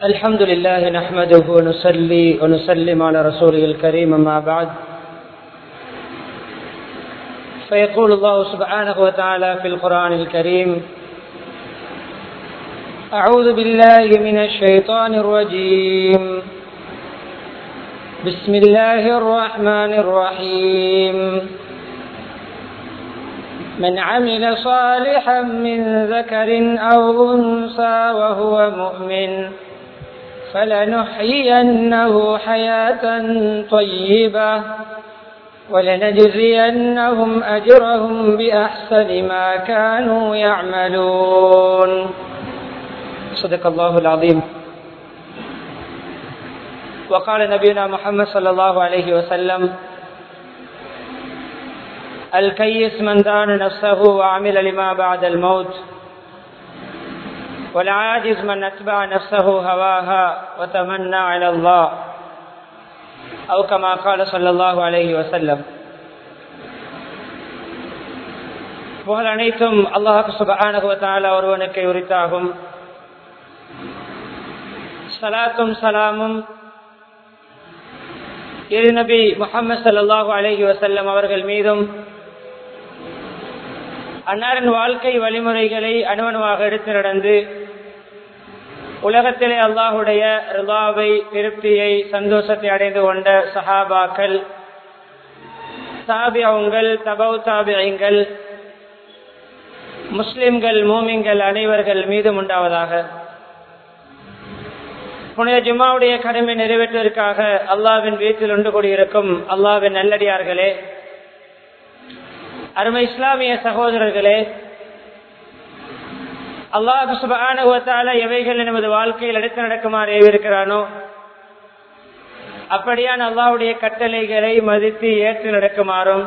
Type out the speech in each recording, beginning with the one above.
الحمد لله نحمده ونصلي ونسلم على رسوله الكريم أما بعد فيقول الله سبحانه وتعالى في القرآن الكريم أعوذ بالله من الشيطان الرجيم بسم الله الرحمن الرحيم من عمل صالحا من ذكر أو أنثى وهو مؤمن فلنحيينه حياة طيبة ولنجزينهم أجرهم بأحسن ما كانوا يعملون صدق الله العظيم وقال نبينا محمد صلى الله عليه وسلم الكيس من دان نفسه وعمل لما بعد الموت والعاجز من أتبع نفسه هواها وتمنى على الله أو كما قال صلى الله عليه وسلم புகழ் அனைத்தும் அல்லாஹு சுபானகுவத்தால ஒருவனுக்கு உரித்தாகும் சலாத்தும் சலாமும் இரு நபி முகமது சல்லாஹூ அலஹி வசல்லம் அவர்கள் மீதும் அன்னாரின் வாழ்க்கை வழிமுறைகளை அணுவணுவாக எடுத்து நடந்து உலகத்திலே அல்லாஹுடைய ரிலாவை திருப்தியை சந்தோஷத்தை அடைந்து கொண்ட சஹாபாக்கள் தாபியங்கள் தபவு தாபியங்கள் முஸ்லிம்கள் மூமிங்கள் அனைவர்கள் மீதும் உண்டாவதாக புனித ஜும்மாவுடைய கடமை நிறைவேற்றுவதற்காக அல்லாவின் வீட்டில் ஒன்று கூடியிருக்கும் அல்லாவின் நல்லடியார்களே அருமை இஸ்லாமிய சகோதரர்களே அல்லாஹு சுபானுவத்தால எவைகள் நமது வாழ்க்கையில் எடுத்து நடக்குமாறு ஏவிருக்கிறானோ அப்படியான் அல்லாவுடைய கட்டளைகளை மதித்து ஏற்று நடக்குமாறும்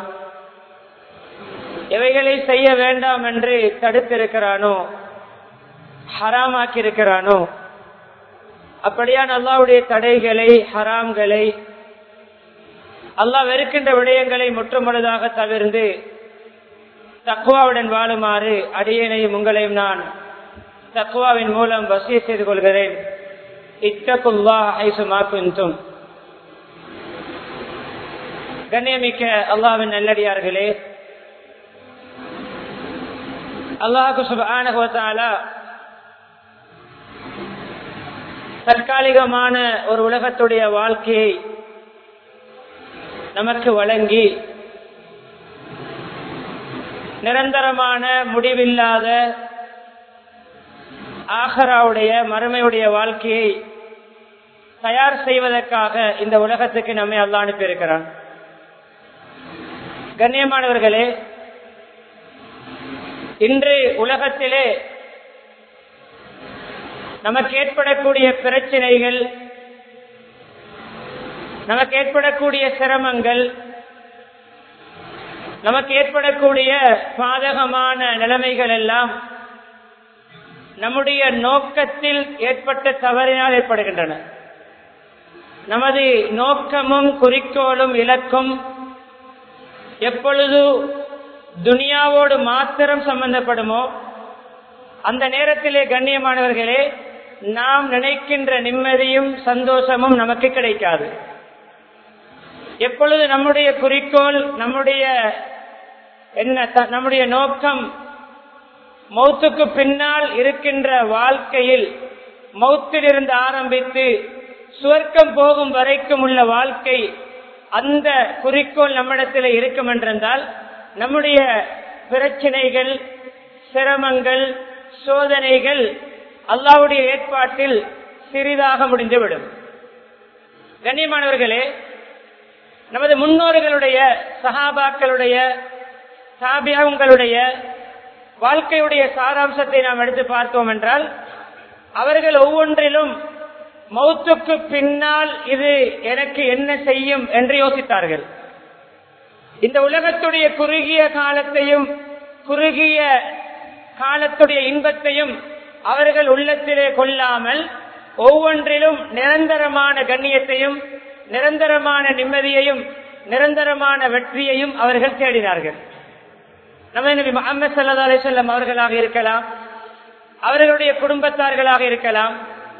எவைகளை செய்ய வேண்டாம் என்று தடுத்திருக்கிறானோ ஹராமாக்கி இருக்கிறானோ அப்படியான் அல்லாவுடைய தடைகளை ஹராம்களை அல்லாஹ் வெறுக்கின்ற விடயங்களை முற்றுமுழுதாக தவிர்ந்து தக்குவாவுடன் வாழுமாறு அடியனையும் உங்களையும் நான் தக்குவாவின் மூலம் வசிய செய்து கொள்கிறேன் இத்தகுல்லா ஐசுமாக்கும் கண்ணியமிக்க அல்லாவின் நல்லடியார்களே அல்லாஹு சுபானகோத்தாலா தற்காலிகமான ஒரு உலகத்துடைய வாழ்க்கையை நமக்கு வழங்கி நிரந்தரமான முடிவில்லாத ஆஹராவுடைய மறுமையுடைய வாழ்க்கையை தயார் செய்வதற்காக இந்த உலகத்துக்கு நம்மை அல்லா அனுப்பியிருக்கிறான் கண்ணியமானவர்களே இன்று உலகத்திலே நமக்கு ஏற்படக்கூடிய பிரச்சனைகள் நமக்கு ஏற்படக்கூடிய சிரமங்கள் நமக்கு ஏற்படக்கூடிய பாதகமான நிலைமைகள் எல்லாம் நம்முடைய நோக்கத்தில் ஏற்பட்ட தவறினால் ஏற்படுகின்றன நமது நோக்கமும் குறிக்கோளும் இலக்கும் எப்பொழுது துனியாவோடு மாத்திரம் சம்பந்தப்படுமோ அந்த நேரத்திலே கண்ணியமானவர்களே நாம் நினைக்கின்ற நிம்மதியும் சந்தோஷமும் நமக்கு கிடைக்காது எப்பொழுது நம்முடைய குறிக்கோள் நம்முடைய என்ன நம்முடைய நோக்கம் மௌத்துக்கு பின்னால் இருக்கின்ற வாழ்க்கையில் மௌத்தில் இருந்து ஆரம்பித்து சுவர்க்கம் போகும் வரைக்கும் உள்ள வாழ்க்கை அந்த குறிக்கோள் நம்மிடத்தில் இருக்கும் என்றால் நம்முடைய பிரச்சனைகள் சிரமங்கள் சோதனைகள் அல்லாவுடைய ஏற்பாட்டில் சிறிதாக முடிந்துவிடும் கண்ணியமானவர்களே நமது முன்னோர்களுடைய சகாபாக்களுடைய சாபியாவுங்களுடைய வாழ்க்கையுடைய சாராம்சத்தை நாம் எடுத்து பார்த்தோம் என்றால் அவர்கள் ஒவ்வொன்றிலும் மௌத்துக்கு பின்னால் இது எனக்கு என்ன செய்யும் என்று யோசித்தார்கள் இந்த உலகத்துடைய குறுகிய காலத்தையும் குறுகிய காலத்துடைய இன்பத்தையும் அவர்கள் உள்ளத்திலே கொள்ளாமல் ஒவ்வொன்றிலும் நிரந்தரமான கண்ணியத்தையும் நிரந்தரமான நிம்மதியையும் நிரந்தரமான வெற்றியையும் அவர்கள் தேடினார்கள் நம்ம நபி முகமது சல்லா அலிசல்லம் அவர்களாக இருக்கலாம் அவர்களுடைய குடும்பத்தார்களாக இருக்கலாம்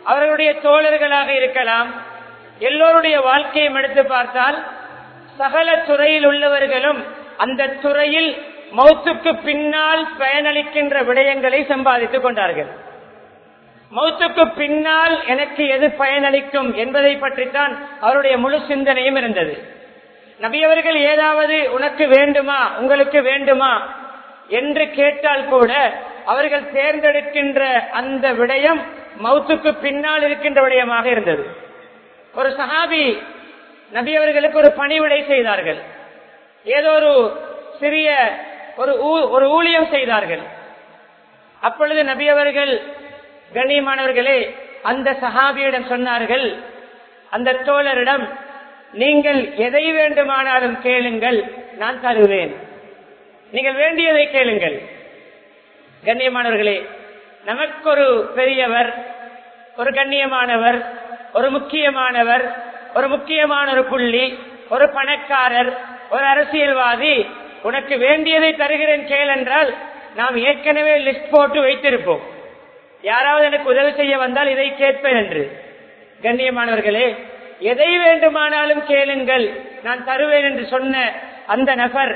அவர்களுடைய தோழர்களாக இருக்கலாம் எல்லோருடைய வாழ்க்கையும் எடுத்து பார்த்தால் சகல துறையில் உள்ளவர்களும் அந்த துறையில் மௌத்துக்கு பின்னால் பயனளிக்கின்ற விடயங்களை சம்பாதித்துக் கொண்டார்கள் மௌத்துக்கு பின்னால் எனக்கு எது பயனளிக்கும் என்பதை பற்றித்தான் அவருடைய முழு சிந்தனையும் இருந்தது நபியவர்கள் ஏதாவது உனக்கு வேண்டுமா உங்களுக்கு வேண்டுமா என்று கேட்டால் கூட அவர்கள் தேர்ந்தெடுக்கின்ற அந்த விடயம் மௌத்துக்கு பின்னால் இருக்கின்ற விடயமாக இருந்தது ஒரு சஹாபி நபி அவர்களுக்கு ஒரு பணிவிடை செய்தார்கள் ஏதோ ஒரு சிறிய ஒரு ஒரு ஊழியம் செய்தார்கள் அப்பொழுது நபி அவர்கள் கண்ணியமானவர்களே அந்த சஹாபியிடம் சொன்னார்கள் அந்த தோழரிடம் நீங்கள் எதை வேண்டுமானாலும் கேளுங்கள் நான் தருவேன் நீங்கள் வேண்டியதை கேளுங்கள் கண்ணியமானவர்களே நமக்கு ஒரு பெரியவர் ஒரு கண்ணியமானவர் ஒரு முக்கியமானவர் ஒரு முக்கியமான ஒரு புள்ளி ஒரு பணக்காரர் ஒரு அரசியல்வாதி உனக்கு வேண்டியதை தருகிறேன் கேள் என்றால் நாம் ஏற்கனவே லிஸ்ட் போட்டு வைத்திருப்போம் யாராவது எனக்கு உதவி செய்ய வந்தால் இதை கேட்பேன் என்று கண்ணியமானவர்களே எதை வேண்டுமானாலும் கேளுங்கள் நான் தருவேன் என்று சொன்ன அந்த நபர்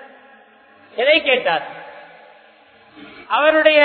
எதை கேட்டார் அவருடைய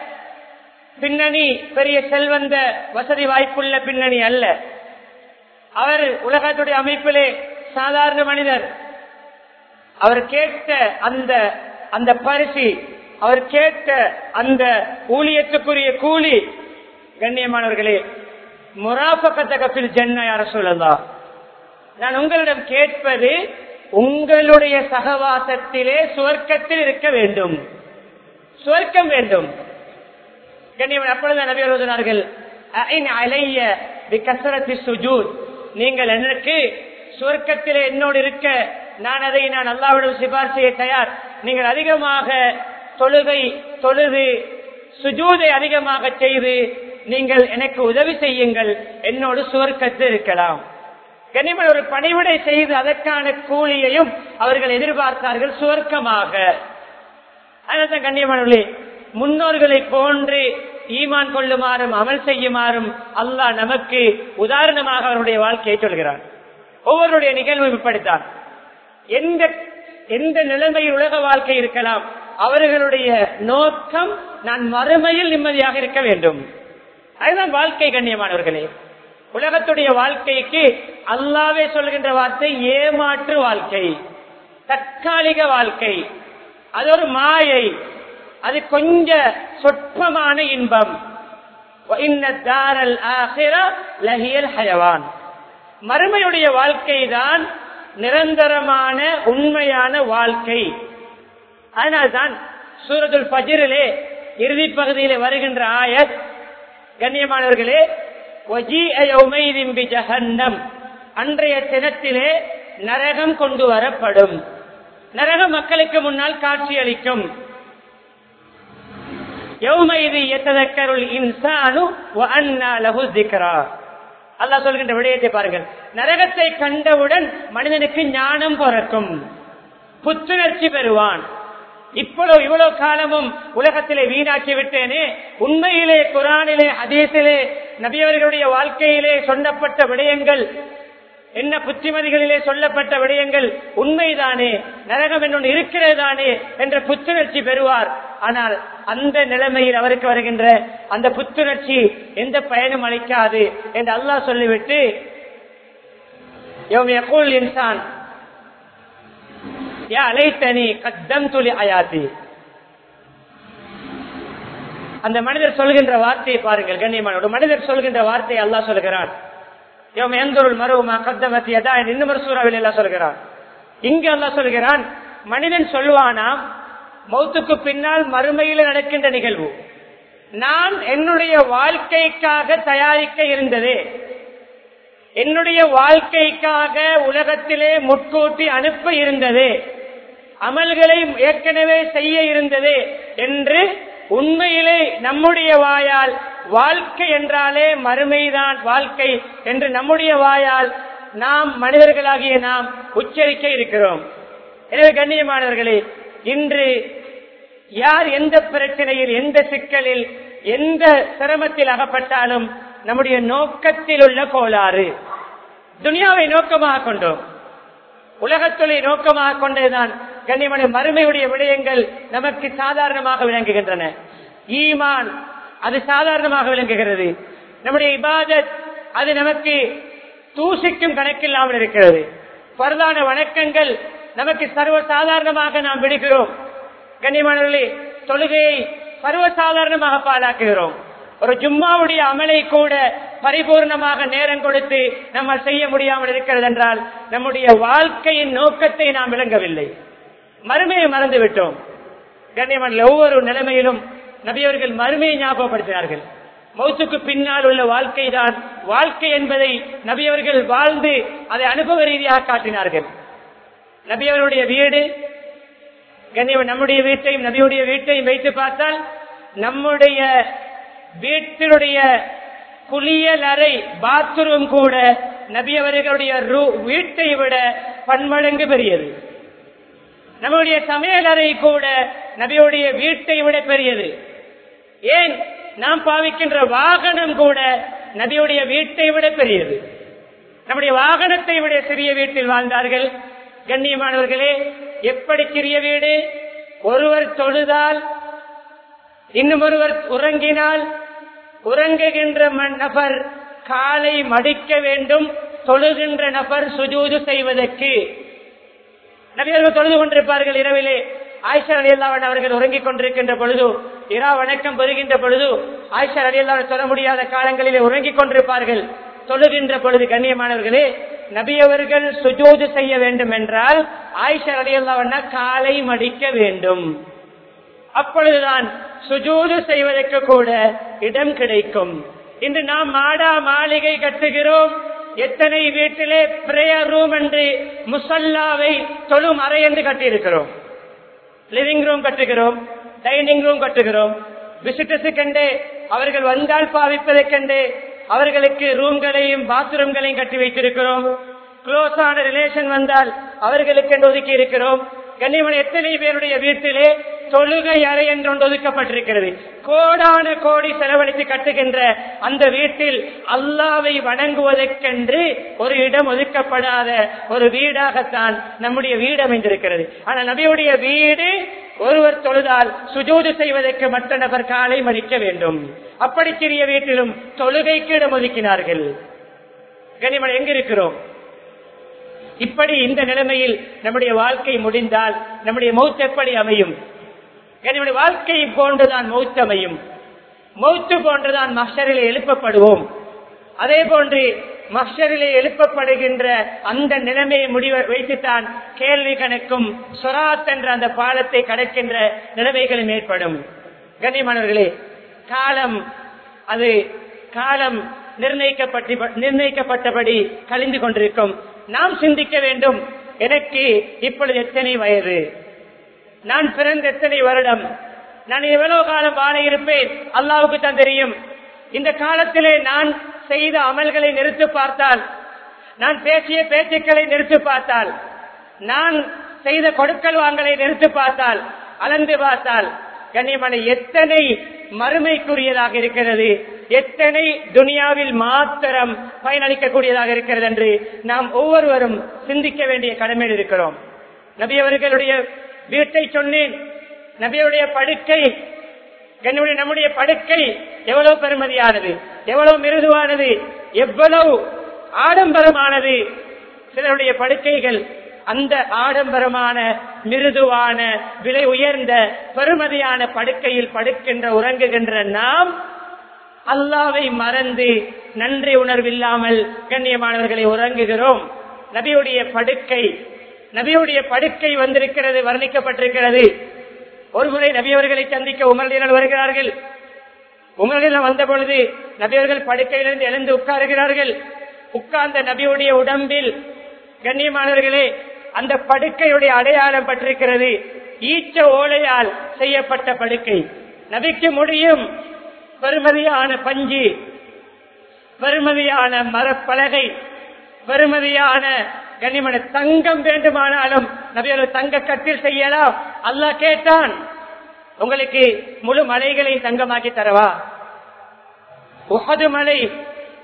பின்னணி பெரிய செல்வந்த வசதி வாய்ப்புள்ள பின்னணி அல்ல அவர் உலகத்துடைய அமைப்பிலே சாதாரண மனிதர் அவர் கேட்ட அந்த அந்த பரிசு அவர் கேட்ட அந்த ஊழியத்துக்குரிய கூலி கண்ணியமானவர்களே முராபக்கத்தகப்பில் ஜென்ன யார சொல்லலாம் நான் உங்களிடம் கேட்பது உங்களுடைய சகவாசத்திலே சுவர்க்கத்தில் இருக்க வேண்டும் சுவர்க்கம் வேண்டும் கண்ணியவன் அப்பொழுது நபி எழுதினார்கள் அலைய கசரத்தி சுஜூத் நீங்கள் எனக்கு சுவர்க்கத்திலே என்னோடு இருக்க நான் அதை நான் அல்லாவிடம் சிபார் செய்ய தயார் நீங்கள் அதிகமாக தொழுகை தொழுது சுஜூதை அதிகமாக செய்து நீங்கள் எனக்கு உதவி செய்யுங்கள் என்னோடு சுவர்க்கத்தில் இருக்கலாம் கனிமன் ஒரு பணிவிடை செய்து அதற்கான கூலியையும் அவர்கள் எதிர்பார்த்தார்கள் சுவர்க்கமாக அதனால்தான் கண்ணியமானவர்களே முன்னோர்களை போன்று ஈமான் கொள்ளுமாறும் அமல் செய்யுமாறும் அல்லாஹ் நமக்கு உதாரணமாக அவருடைய வாழ்க்கையை சொல்கிறார் ஒவ்வொருடைய நிகழ்வு இப்படித்தான் எந்த எந்த நிலைமையில் உலக வாழ்க்கை இருக்கலாம் அவர்களுடைய நோக்கம் நான் மறுமையில் நிம்மதியாக இருக்க வேண்டும் அதுதான் வாழ்க்கை கண்ணியமானவர்களே உலகத்துடைய வாழ்க்கைக்கு அல்லாவே சொல்கின்ற வார்த்தை ஏமாற்று வாழ்க்கை தற்காலிக வாழ்க்கை அது ஒரு மாயை அது கொஞ்ச சொற்பமான இன்பம் மறுமையுடைய வாழ்க்கை தான் நிரந்தரமான உண்மையான வாழ்க்கை அதனால்தான் சூரத்துல் பஜிரிலே இறுதி பகுதியிலே வருகின்ற ஆயத் கண்ணியமானவர்களே ஜஹன்னம் அன்றைய தினத்திலே நரகம் கொண்டு வரப்படும் நரக மக்களுக்கு முன்னால் காட்சி அளிக்கும் அல்லா சொல்கின்ற விடயத்தை பாருங்கள் நரகத்தை கண்டவுடன் மனிதனுக்கு ஞானம் பிறக்கும் புத்துணர்ச்சி பெறுவான் இவ்வளவு இவ்வளவு காலமும் உலகத்திலே வீணாக்கி விட்டேனே உண்மையிலே குரானிலே அதேசிலே நபியவர்களுடைய வாழ்க்கையிலே சொல்லப்பட்ட விடயங்கள் என்ன புத்திமதிகளிலே சொல்லப்பட்ட விடயங்கள் உண்மைதானே நரகம் என்னொன்று இருக்கிறதானே என்ற புத்துணர்ச்சி பெறுவார் ஆனால் அந்த நிலைமையில் அவருக்கு வருகின்ற அந்த புத்துணர்ச்சி எந்த பயனும் அளிக்காது என்று அல்லாஹ் சொல்லிவிட்டு இன்சான் அலைத்தனி கத்தம் துளி அயாத்தி அந்த மனிதர் சொல்கின்ற வார்த்தையை பாருங்கள் கண்ணியமான மனிதர் சொல்கின்ற வார்த்தையை அல்லாஹ் சொல்கிறான் சொல்கிறான் இங்கு அல்லா சொல்கிறான் மனிதன் சொல்வானாம் மௌத்துக்கு பின்னால் மறுமையில் நடக்கின்ற நிகழ்வு நான் என்னுடைய வாழ்க்கைக்காக தயாரிக்க இருந்ததே என்னுடைய வாழ்க்கைக்காக உலகத்திலே முட்கூட்டி அனுப்ப இருந்ததே அமல்களை ஏற்கனவே செய்ய இருந்ததே என்று உண்மையிலே நம்முடைய வாயால் வாழ்க்கை என்றாலே மறுமைதான் வாழ்க்கை என்று நம்முடைய வாயால் நாம் மனிதர்களாகிய நாம் உச்சரிக்க இருக்கிறோம் எனவே கண்ணியமானவர்களே இன்று யார் எந்த பிரச்சனையில் எந்த சிக்கலில் எந்த சிரமத்தில் அகப்பட்டாலும் நம்முடைய நோக்கத்தில் உள்ள கோளாறு துனியாவை நோக்கமாக கொண்டோம் உலகத்தொலை நோக்கமாக கொண்டதுதான் கண்ணியமான மறுமையுடைய விடயங்கள் நமக்கு சாதாரணமாக விளங்குகின்றன ஈமான் அது சாதாரணமாக விளங்குகிறது நம்முடைய இபாதத் அது நமக்கு தூசிக்கும் கணக்கில்லாமல் இருக்கிறது பரதான வணக்கங்கள் நமக்கு சர்வ சாதாரணமாக நாம் விடுகிறோம் கண்ணியமானவர்களே தொழுகையை சர்வசாதாரணமாக பாழாக்குகிறோம் ஒரு ஜும்மாவுடைய அமலை கூட பரிபூர்ணமாக நேரம் கொடுத்து நம்ம செய்ய முடியாமல் இருக்கிறது என்றால் நம்முடைய வாழ்க்கையின் நோக்கத்தை நாம் விளங்கவில்லை மறுமையை மறந்து விட்டோம் கண்ணியமான ஒவ்வொரு நிலைமையிலும் நபியவர்கள் மறுமையை ஞாபகப்படுத்தினார்கள் மௌத்துக்கு பின்னால் உள்ள வாழ்க்கை தான் வாழ்க்கை என்பதை நபியவர்கள் வாழ்ந்து அதை அனுபவ ரீதியாக காட்டினார்கள் நபியவருடைய வீடு கண்ணியவன் நம்முடைய வீட்டையும் நபியுடைய வீட்டையும் வைத்து பார்த்தால் நம்முடைய வீட்டினுடைய குளியல் அறை பாத்ரூம் கூட நபி அவர்களுடைய வீட்டை விட பன்மடங்கு பெரியது நம்முடைய சமையல் அறை கூட நபியுடைய வீட்டை விட பெரியது ஏன் நாம் பாவிக்கின்ற வாகனம் கூட நபியுடைய வீட்டை விட பெரியது நம்முடைய வாகனத்தை விட சிறிய வீட்டில் வாழ்ந்தார்கள் கண்ணியமானவர்களே எப்படி சிறிய வீடு ஒருவர் தொழுதால் இன்னும் ஒருவர் உறங்கினால் உறங்குகின்ற நபர் காலை மடிக்க வேண்டும் தொழுகின்ற நபர் சுஜூது செய்வதற்கு நபியர்கள் தொழுது கொண்டிருப்பார்கள் இரவிலே ஆயிஷா அலியல்லாவன் அவர்கள் உறங்கிக் கொண்டிருக்கின்ற பொழுது இரா வணக்கம் பெறுகின்ற பொழுது ஆயிஷா அலியல்லாவன் சொல்ல முடியாத காலங்களிலே உறங்கிக் கொண்டிருப்பார்கள் தொழுகின்ற பொழுது கண்ணியமானவர்களே நபியவர்கள் சுஜூது செய்ய வேண்டும் என்றால் ஆயிஷா அலியல்லாவண்ணா காலை மடிக்க வேண்டும் அப்பொழுதுதான் சுஜூது செய்வதற்கு கூட இடம் கிடைக்கும் இன்று நாம் மாடா மாளிகை கட்டுகிறோம் எத்தனை வீட்டிலே பிரேயர் ரூம் என்று முசல்லாவை தொழும் அறை என்று கட்டியிருக்கிறோம் லிவிங் ரூம் கட்டுகிறோம் டைனிங் ரூம் கட்டுகிறோம் விசிட்டர்ஸுக்கெண்டே அவர்கள் வந்தால் பாவிப்பதற்கெண்டே அவர்களுக்கு ரூம்களையும் பாத்ரூம்களையும் கட்டி வைத்திருக்கிறோம் க்ளோஸ் ஆன ரிலேஷன் வந்தால் அவர்களுக்கு ஒதுக்கி இருக்கிறோம் கண்ணியமன் எத்தனை பேருடைய வீட்டிலே தொழுகை அறை என்று ஒன்று ஒதுக்கப்பட்டிருக்கிறது கோடான கோடி செலவழித்து கட்டுகின்ற அந்த வீட்டில் அல்லாவை வணங்குவதற்கென்று ஒரு இடம் ஒதுக்கப்படாத ஒரு வீடாகத்தான் நம்முடைய வீடு அமைந்திருக்கிறது ஆனால் நபியுடைய வீடு ஒருவர் தொழுதால் சுஜூது செய்வதற்கு மற்ற நபர் காலை மதிக்க வேண்டும் அப்படி சிறிய வீட்டிலும் தொழுகைக்கு இடம் ஒதுக்கினார்கள் கனிமன் எங்கிருக்கிறோம் இப்படி இந்த நிலைமையில் நம்முடைய வாழ்க்கை முடிந்தால் நம்முடைய மௌத் எப்படி அமையும் என்னுடைய வாழ்க்கை போன்றுதான் மௌத் அமையும் மௌத்து போன்றுதான் மஷரிலே எழுப்பப்படுவோம் அதே போன்று மஷரிலே எழுப்பப்படுகின்ற அந்த நிலைமையை முடிவ வைத்துத்தான் கேள்வி கணக்கும் சொராத் என்ற அந்த பாலத்தை கடக்கின்ற நிலைமைகளும் ஏற்படும் கண்ணியமானவர்களே காலம் அது காலம் நிர்ணயிக்கப்பட்டு நிர்ணயிக்கப்பட்டபடி கழிந்து கொண்டிருக்கும் நாம் சிந்திக்க வேண்டும் எனக்கு இப்பொழுது எத்தனை வயது நான் பிறந்த எத்தனை வருடம் நான் எவ்வளவு காலம் வாழ இருப்பேன் அல்லாவுக்கு தான் தெரியும் இந்த காலத்திலே நான் செய்த அமல்களை நிறுத்து பார்த்தால் நான் பேசிய பேச்சுக்களை நிறுத்து பார்த்தால் நான் செய்த கொடுக்கல் வாங்கலை நிறுத்து பார்த்தால் அளந்து பார்த்தால் கண்ணியமான எத்தனை மறுமைக்குரியதாக இருக்கிறது எத்தனை துனியாவில் மாத்திரம் பயனளிக்கக்கூடியதாக இருக்கிறது என்று நாம் ஒவ்வொருவரும் சிந்திக்க வேண்டிய கடமையில் இருக்கிறோம் நபி அவர்களுடைய வீட்டை சொன்னேன் நபியுடைய படுக்கை என்னுடைய நம்முடைய படுக்கை எவ்வளவு பெருமதியானது எவ்வளவு மிருதுவானது எவ்வளவு ஆடம்பரமானது சிலருடைய படுக்கைகள் அந்த ஆடம்பரமான மிருதுவான விலை உயர்ந்த பெருமதியான படுக்கையில் படுக்கின்ற உறங்குகின்ற நாம் அல்லாவை மறந்து நன்றி உணர்வில்லாமல் கண்ணியமானவர்களை உறங்குகிறோம் நபியுடைய படுக்கை நபியுடைய படுக்கை வந்திருக்கிறது வர்ணிக்கப்பட்டிருக்கிறது ஒருமுறை நபியவர்களை சந்திக்க உமர்தீனர் வருகிறார்கள் உமர்தீனர் வந்த பொழுது நபியவர்கள் படுக்கையிலிருந்து எழுந்து உட்காருகிறார்கள் உட்கார்ந்த நபியுடைய உடம்பில் கண்ணியமானவர்களே அந்த படுக்கையுடைய அடையாளம் பட்டிருக்கிறது ஈச்ச ஓலையால் செய்யப்பட்ட படுக்கை நபிக்கு முடியும் பெருமதியான பஞ்சு பெருமதியான மரப்பலகை பெருமதியான கனிமன தங்கம் வேண்டுமானாலும் நபியோட தங்க கட்டில் செய்யலாம் அல்லாஹ் கேட்டான் உங்களுக்கு முழு மலைகளை தங்கமாக்கி தரவா உகது மலை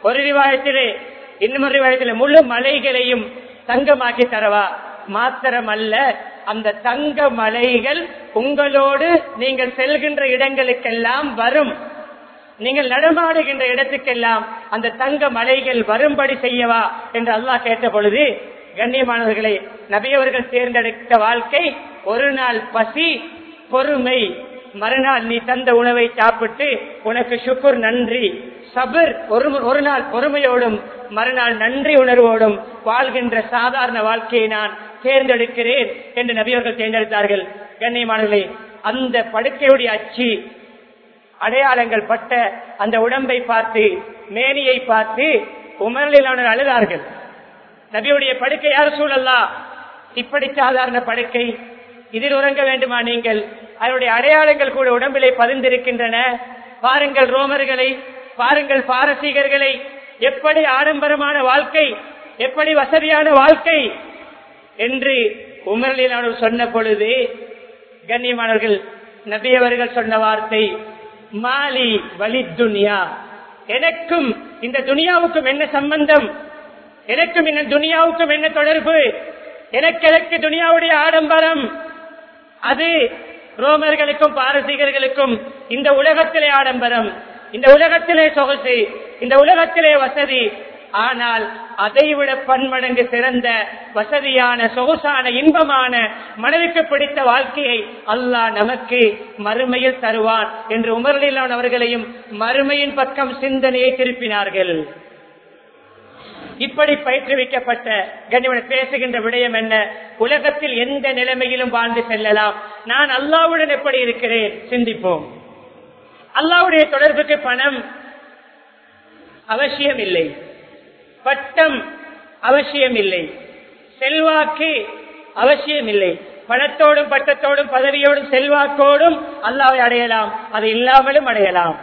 ஒரு ரிவாயத்திலே இன்னொரு ரிவாயத்திலே முழு மலைகளையும் தங்கமாக்கி தரவா மாத்திரமல்ல அந்த தங்க மலைகள் உங்களோடு நீங்கள் செல்கின்ற இடங்களுக்கெல்லாம் வரும் நீங்கள் நடமாடுகின்ற இடத்துக்கெல்லாம் அந்த தங்க மலைகள் வரும்படி செய்யவா என்று அல்லாஹ் கேட்ட பொழுது கண்ணியமானவர்களை நபியவர்கள் தேர்ந்தெடுத்த வாழ்க்கை ஒரு நாள் பசி பொறுமை மறுநாள் நீ தந்த உணவை சாப்பிட்டு உனக்கு சுக்குர் நன்றி சபர் ஒரு ஒரு நாள் பொறுமையோடும் மறுநாள் நன்றி உணர்வோடும் வாழ்கின்ற சாதாரண வாழ்க்கையை நான் தேர்ந்தெடுக்கிறேன் என்று நபியவர்கள் தேர்ந்தெடுத்தார்கள் கண்ணியமானவர்களே அந்த படுக்கையுடைய அச்சு அடையாளங்கள் பட்ட அந்த உடம்பை பார்த்து மேனியை பார்த்து உமரலிலான அழுதார்கள் நபியுடைய படுக்கை யார் சூழல்லா இப்படி சாதாரண படுக்கை இதில் உறங்க வேண்டுமா நீங்கள் அதனுடைய அடையாளங்கள் கூட உடம்பிலே பதிந்திருக்கின்றன பாருங்கள் ரோமர்களை பாருங்கள் பாரசீகர்களை எப்படி ஆடம்பரமான வாழ்க்கை எப்படி வசதியான வாழ்க்கை என்று உமரலிலான சொன்ன பொழுது கண்ணியமானவர்கள் நபியவர்கள் சொன்ன வார்த்தை மாலி வலி துனியா எனக்கும் இந்த துனியாவுக்கும் என்ன சம்பந்தம் எனக்கும் இந்த துனியாவுக்கும் என்ன தொடர்பு எனக்கு எனக்கு துனியாவுடைய ஆடம்பரம் அது ரோமர்களுக்கும் பாரசீகர்களுக்கும் இந்த உலகத்திலே ஆடம்பரம் இந்த உலகத்திலே சொகுசு இந்த உலகத்திலே வசதி ஆனால் அதைவிட பன்மடங்கு சிறந்த வசதியான சொகுசான இன்பமான மனதுக்கு பிடித்த வாழ்க்கையை அல்லாஹ் நமக்கு மறுமையில் தருவான் என்று உமர்லிலான் அவர்களையும் மறுமையின் பக்கம் சிந்தனையை திருப்பினார்கள் இப்படி பயிற்றுவிக்கப்பட்ட கண்ணியவன் பேசுகின்ற விடயம் என்ன உலகத்தில் எந்த நிலைமையிலும் வாழ்ந்து செல்லலாம் நான் அல்லாவுடன் எப்படி இருக்கிறேன் சிந்திப்போம் அல்லாவுடைய தொடர்புக்கு பணம் அவசியம் இல்லை பட்டம் அவசியம் இல்லை செல்வாக்கு அவசியம் இல்லை பணத்தோடும் பட்டத்தோடும் பதவியோடும் செல்வாக்கோடும் அல்லாவை அடையலாம் அது இல்லாமலும் அடையலாம்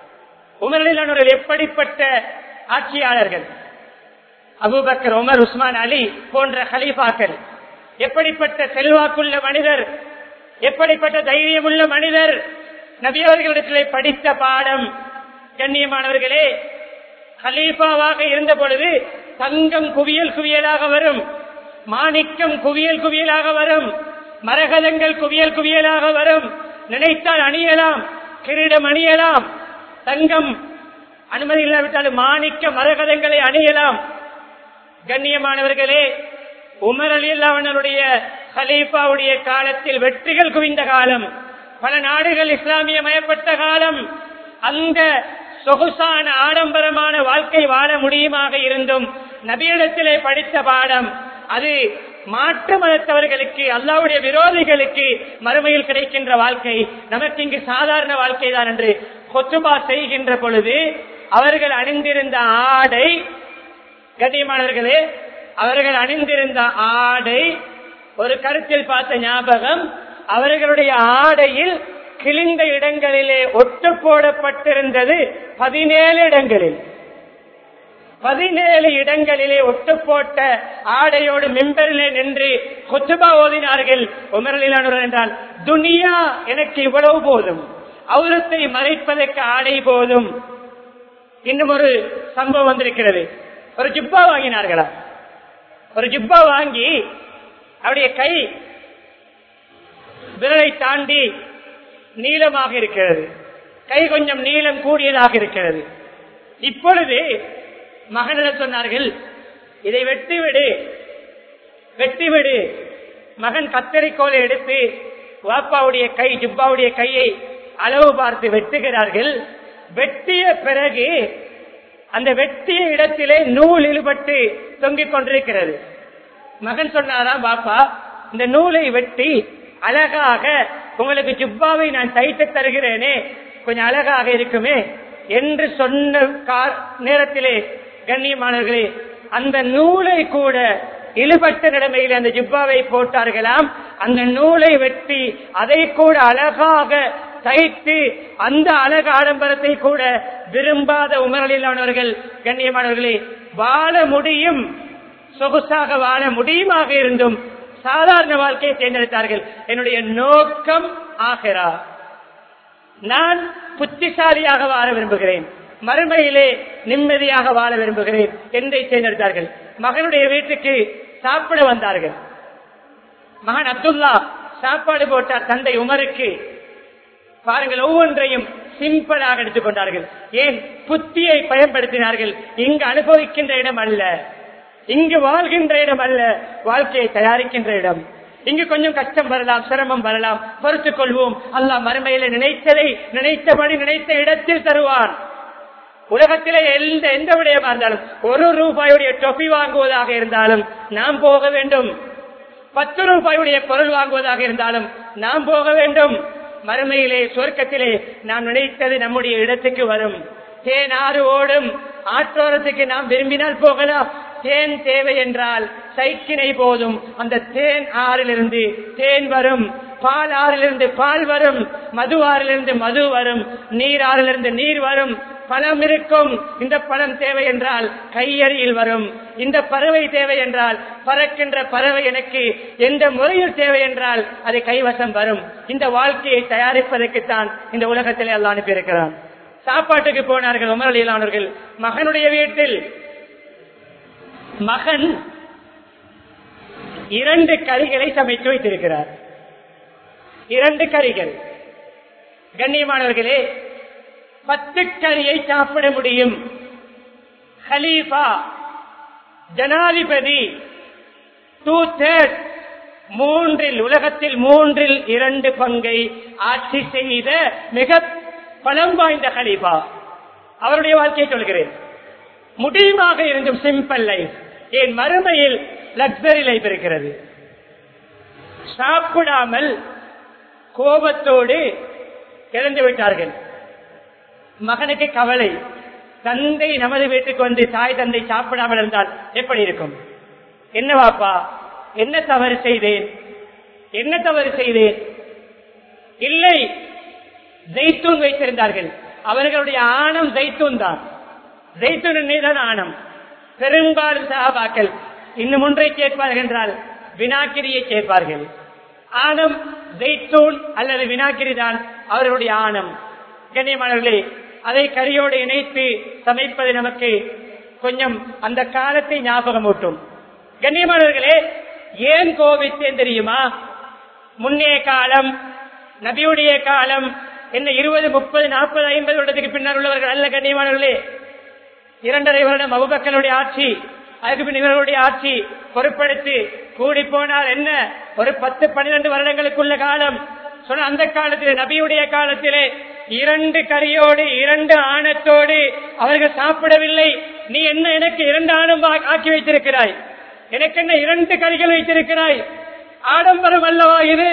உமரில் எப்படிப்பட்ட ஆட்சியாளர்கள் அபுபக்கர் உமர் உஸ்மான் அலி போன்ற ஹலீஃபாக்கள் எப்படிப்பட்ட செல்வாக்குள்ள மனிதர் எப்படிப்பட்ட தைரியமுள்ள மனிதர் நபியவர்களிடத்திலே படித்த பாடம் கண்ணியமானவர்களே ஹலீஃபாவாக இருந்த பொழுது தங்கம் குவியல் குவியலாக வரும் மாணிக்கம் குவியல் குவியலாக வரும் மரகதங்கள் குவியல் குவியலாக வரும் நினைத்தால் அணியலாம் கிரீடம் அணியலாம் தங்கம் அனுமதி இல்லாவிட்டால் மாணிக்க மரகதங்களை அணியலாம் கண்ணியமானவர்களே உமர் அலி அல்லாவனுடைய ஹலீஃபாவுடைய காலத்தில் வெற்றிகள் குவிந்த காலம் பல நாடுகள் இஸ்லாமிய மயப்பட்ட காலம் அந்த சொகுசான ஆடம்பரமான வாழ்க்கை வாழ முடியுமாக இருந்தும் நபியிடத்திலே படித்த பாடம் அது மாற்று மதத்தவர்களுக்கு அல்லாவுடைய விரோதிகளுக்கு மறுமையில் கிடைக்கின்ற வாழ்க்கை நமக்கு இங்கு சாதாரண வாழ்க்கை தான் என்று கொத்துபா செய்கின்ற பொழுது அவர்கள் அணிந்திருந்த ஆடை கண்ணியமானவர்களே அவர்கள் அணிந்திருந்த ஆடை ஒரு கருத்தில் பார்த்த ஞாபகம் அவர்களுடைய ஆடையில் கிழிந்த இடங்களிலே ஒட்டு போடப்பட்டிருந்தது பதினேழு இடங்களில் பதினேழு இடங்களிலே ஒட்டு போட்ட ஆடையோடு மெம்பரிலே நின்று கொத்துபா ஓதினார்கள் உமரலிலானவர் என்றால் துனியா எனக்கு இவ்வளவு போதும் அவுரத்தை மறைப்பதற்கு ஆடை போதும் இன்னும் ஒரு சம்பவம் வந்திருக்கிறது ஒரு ஜிப்பா வாங்கினார்களா ஒரு ஜிப்பா வாங்கி அவருடைய கை விரலை தாண்டி நீளமாக இருக்கிறது கை கொஞ்சம் நீளம் கூடியதாக இருக்கிறது இப்பொழுது மகனிடம் சொன்னார்கள் இதை வெட்டிவிடு வெட்டிவிடு மகன் கத்தரிக்கோலை எடுத்து வாப்பாவுடைய கை ஜிப்பாவுடைய கையை அளவு பார்த்து வெட்டுகிறார்கள் வெட்டிய பிறகு அந்த வெட்டிய இடத்திலே நூல் இழுபட்டு தொங்கிக் கொண்டிருக்கிறது மகன் சொன்னாராம் பாப்பா இந்த நூலை வெட்டி அழகாக உங்களுக்கு ஜுப்பாவை நான் தைத்து தருகிறேனே கொஞ்சம் அழகாக இருக்குமே என்று சொன்ன கா- நேரத்திலே கண்ணியமானவர்களே அந்த நூலை கூட இழுபட்ட நிலைமையில் அந்த ஜிப்பாவை போட்டார்களாம் அந்த நூலை வெட்டி அதை கூட அழகாக தைத்து அந்த அழகு ஆடம்பரத்தை கூட விரும்பாத உமரலிலானவர்கள் கண்ணியமானவர்களே வாழ முடியும் சொகுசாக வாழ முடியுமாக இருந்தும் சாதாரண வாழ்க்கையை தேர்ந்தெடுத்தார்கள் என்னுடைய நோக்கம் ஆகிறா நான் புத்திசாலியாக வாழ விரும்புகிறேன் மறுமையிலே நிம்மதியாக வாழ விரும்புகிறேன் என்றை தேர்ந்தெடுத்தார்கள் மகனுடைய வீட்டுக்கு சாப்பிட வந்தார்கள் மகன் அப்துல்லா சாப்பாடு போட்டார் தந்தை உமருக்கு பாருங்கள் ஒவ்வொன்றையும் சிம்பிளாக எடுத்துக்கொண்டார்கள் ஏன் புத்தியை பயன்படுத்தினார்கள் இங்கு அனுபவிக்கின்ற இடம் அல்ல இங்கு வாழ்கின்ற இடம் அல்ல வாழ்க்கையை தயாரிக்கின்ற இடம் இங்கு கொஞ்சம் கஷ்டம் வரலாம் சிரமம் வரலாம் பொறுத்துக் கொள்வோம் அல்லாஹ் மறுமையில நினைத்ததை நினைத்தபடி நினைத்த இடத்தில் தருவான் உலகத்திலே எந்த எந்த விடயமா இருந்தாலும் ஒரு ரூபாயுடைய டொபி வாங்குவதாக இருந்தாலும் நாம் போக வேண்டும் பத்து ரூபாயுடைய பொருள் வாங்குவதாக இருந்தாலும் நாம் போக வேண்டும் மறுமையிலே சொர்க்கத்திலே நாம் நினைத்தது நம்முடைய இடத்துக்கு வரும் தேன் ஆறு ஓடும் ஆற்றோரத்துக்கு நாம் விரும்பினால் போகலாம் தேன் தேவை என்றால் சைக்கினை போதும் அந்த தேன் ஆறிலிருந்து தேன் வரும் பால் ஆறிலிருந்து பால் வரும் மது ஆறிலிருந்து மது வரும் நீர் ஆறிலிருந்து நீர் வரும் பழம் இருக்கும் இந்த பழம் தேவை என்றால் கையறியில் வரும் இந்த பறவை தேவை என்றால் பறக்கின்ற பறவை எனக்கு எந்த முறையில் தேவை என்றால் அது கைவசம் வரும் இந்த வாழ்க்கையை தயாரிப்பதற்குத்தான் இந்த உலகத்திலே எல்லாம் அனுப்பியிருக்கிறான் சாப்பாட்டுக்கு போனார்கள் உமரலியலானவர்கள் மகனுடைய வீட்டில் மகன் இரண்டு கறிகளை சமைத்து வைத்திருக்கிறார் இரண்டு கறிகள் கண்ணியமானவர்களே பத்து கறியை சாப்பிட முடியும் ஹலீஃபா ஜனாதிபதி டூ தேர்ட் மூன்றில் உலகத்தில் மூன்றில் இரண்டு பங்கை ஆட்சி செய்த மிக பலம் வாய்ந்த ஹலீஃபா அவருடைய வாழ்க்கையை சொல்கிறேன் முடியுமாக இருந்தும் சிம்பிள் லைஃப் என் மறுமையில் லக்ஸரி லைஃப் இருக்கிறது சாப்பிடாமல் கோபத்தோடு இறந்து விட்டார்கள் மகனுக்கு கவலை தந்தை நமது வீட்டுக்கு வந்து தாய் தந்தை சாப்பிடாமல் இருந்தால் எப்படி இருக்கும் என்ன வாப்பா என்ன தவறு செய்தேன் என்ன தவறு செய்தேன் இல்லை ஜெய்தூன் வைத்திருந்தார்கள் அவர்களுடைய ஆணம் ஜெய்தூன் தான் ஜெய்தூன் எண்ணெய்தான் ஆணம் பெரும்பாலும் சகாபாக்கள் இன்னும் ஒன்றை சேர்ப்பார்கள் என்றால் வினாக்கிரியை சேர்ப்பார்கள் ஆணம் ஜெய்தூன் அல்லது வினாக்கிரி தான் அவர்களுடைய ஆணம் கண்ணியமானவர்களே அதை கரியோடு இணைத்து சமைப்பது நமக்கு கொஞ்சம் அந்த காலத்தை ஞாபகமூட்டும் கண்ணியமானவர்களே ஏன் கோபித்தேன் தெரியுமா முன்னைய காலம் நபியுடைய காலம் என்ன இருபது முப்பது நாற்பது ஐம்பது வருடத்துக்கு பின்னால் உள்ளவர்கள் அல்ல கண்ணியமானவர்களே இரண்டரை வருடம் அபுபக்கனுடைய ஆட்சி அதுக்கு பின் இவர்களுடைய ஆட்சி பொறுப்படுத்தி கூடி போனால் என்ன ஒரு பத்து பன்னிரண்டு வருடங்களுக்குள்ள காலம் சொன்ன அந்த காலத்திலே நபியுடைய காலத்திலே இரண்டு கரியோடு இரண்டு ஆணத்தோடு அவர்கள் சாப்பிடவில்லை நீ என்ன எனக்கு இரண்டு ஆணம் ஆ- ஆக்கி வைத்திருக்கிறாய் எனக்கு என்ன இரண்டு கரிகள் வைத்திருக்கிறாய் ஆடம்பரம் அல்லவா இது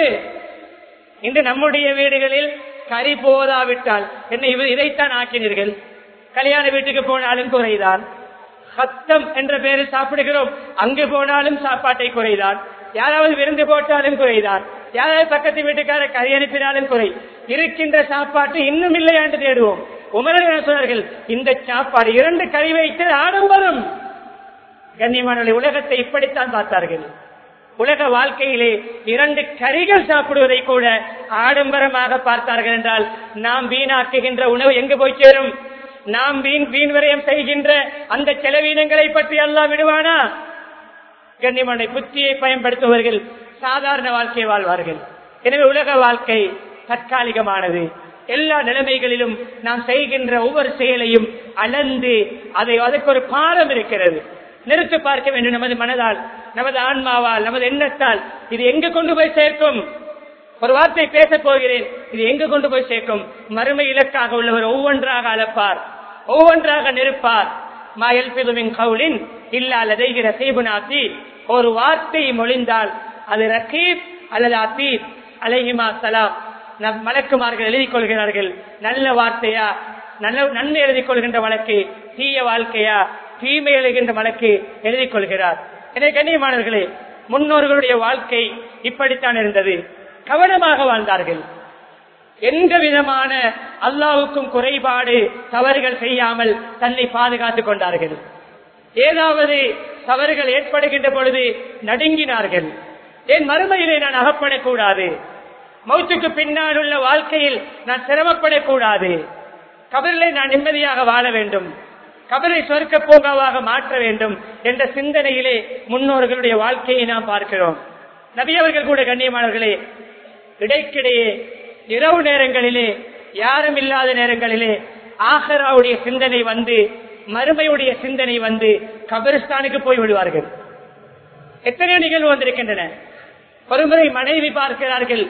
இன்று நம்முடைய வீடுகளில் கறி போதாவிட்டால் என்ன இவ- இதைத்தான் ஆக்கினீர்கள் கல்யாண வீட்டுக்கு போனாலும் குறைதான் சத்தம் என்ற பெயரில் சாப்பிடுகிறோம் அங்கு போனாலும் சாப்பாட்டை குறைதான் யாராவது விருந்து போட்டாலும் குறைதான் யாராவது பக்கத்து வீட்டுக்கார கறி அனுப்பினாலும் குறை இருக்கின்ற சாப்பாட்டு இன்னும் இல்லையா என்று தேடுவோம் உமரர் என்ன சொன்னார்கள் இந்த சாப்பாடு இரண்டு கறி வைத்து ஆடம்பரம் கண்ணியமான உலகத்தை இப்படித்தான் பார்த்தார்கள் உலக வாழ்க்கையிலே இரண்டு கறிகள் சாப்பிடுவதை கூட ஆடம்பரமாக பார்த்தார்கள் என்றால் நாம் வீணாக்குகின்ற உணவு எங்கு போய் சேரும் நாம் வீண் வீண் விரயம் செய்கின்ற அந்த செலவீனங்களை பற்றி எல்லாம் விடுவானா கண்ணியமான புத்தியை பயன்படுத்துபவர்கள் சாதாரண வாழ்க்கை வாழ்வார்கள் எனவே உலக வாழ்க்கை தற்காலிகமானது எல்லா நிலைமைகளிலும் நாம் செய்கின்ற ஒவ்வொரு செயலையும் அளந்து அதை அதற்கு ஒரு பாரம் இருக்கிறது நிறுத்து பார்க்க வேண்டும் நமது மனதால் நமது ஆன்மாவால் நமது எண்ணத்தால் இது எங்கு கொண்டு போய் சேர்க்கும் ஒரு வார்த்தை பேசப் போகிறேன் இது எங்கு கொண்டு போய் சேர்க்கும் மறுமை இலக்காக உள்ளவர் ஒவ்வொன்றாக அளப்பார் ஒவ்வொன்றாக நெருப்பார் மாயல் பிதுவின் கவுலின் இல்லாத ரசீபுனாத்தி ஒரு வார்த்தை மொழிந்தால் அது ரகீப் அல்லது அத்தீப் அலைஹிமா சலாம் நம் மலக்குமார்கள் எழுதிக் கொள்கிறார்கள் நல்ல வார்த்தையா நல்ல நன்மை எழுதிக் கொள்கின்ற வழக்கு தீய வாழ்க்கையா தீமை எழுகின்ற வழக்கு எழுதிக் கொள்கிறார் எனவே கண்ணியமானவர்களே முன்னோர்களுடைய வாழ்க்கை இப்படித்தான் இருந்தது கவனமாக வாழ்ந்தார்கள் எந்த விதமான அல்லாவுக்கும் குறைபாடு தவறுகள் செய்யாமல் தன்னை பாதுகாத்துக் கொண்டார்கள் ஏதாவது தவறுகள் ஏற்படுகின்ற பொழுது நடுங்கினார்கள் என் மறுமையிலே நான் அகப்படக்கூடாது மௌத்துக்கு பின்னால் உள்ள வாழ்க்கையில் நான் சிரமப்படக்கூடாது கபரிலே நான் நிம்மதியாக வாழ வேண்டும் கபரை சொர்க்க பூங்காவாக மாற்ற வேண்டும் என்ற சிந்தனையிலே முன்னோர்களுடைய வாழ்க்கையை நாம் பார்க்கிறோம் நபி அவர்கள் கூட கண்ணியமானவர்களே இடைக்கிடையே இரவு நேரங்களிலே யாரும் இல்லாத நேரங்களிலே ஆஹராவுடைய சிந்தனை வந்து மறுமையுடைய சிந்தனை வந்து கபிரிஸ்தானுக்கு போய் விடுவார்கள் எத்தனையோ நிகழ்வு வந்திருக்கின்றன ஒருமுறை மனைவி பார்க்கிறார்கள்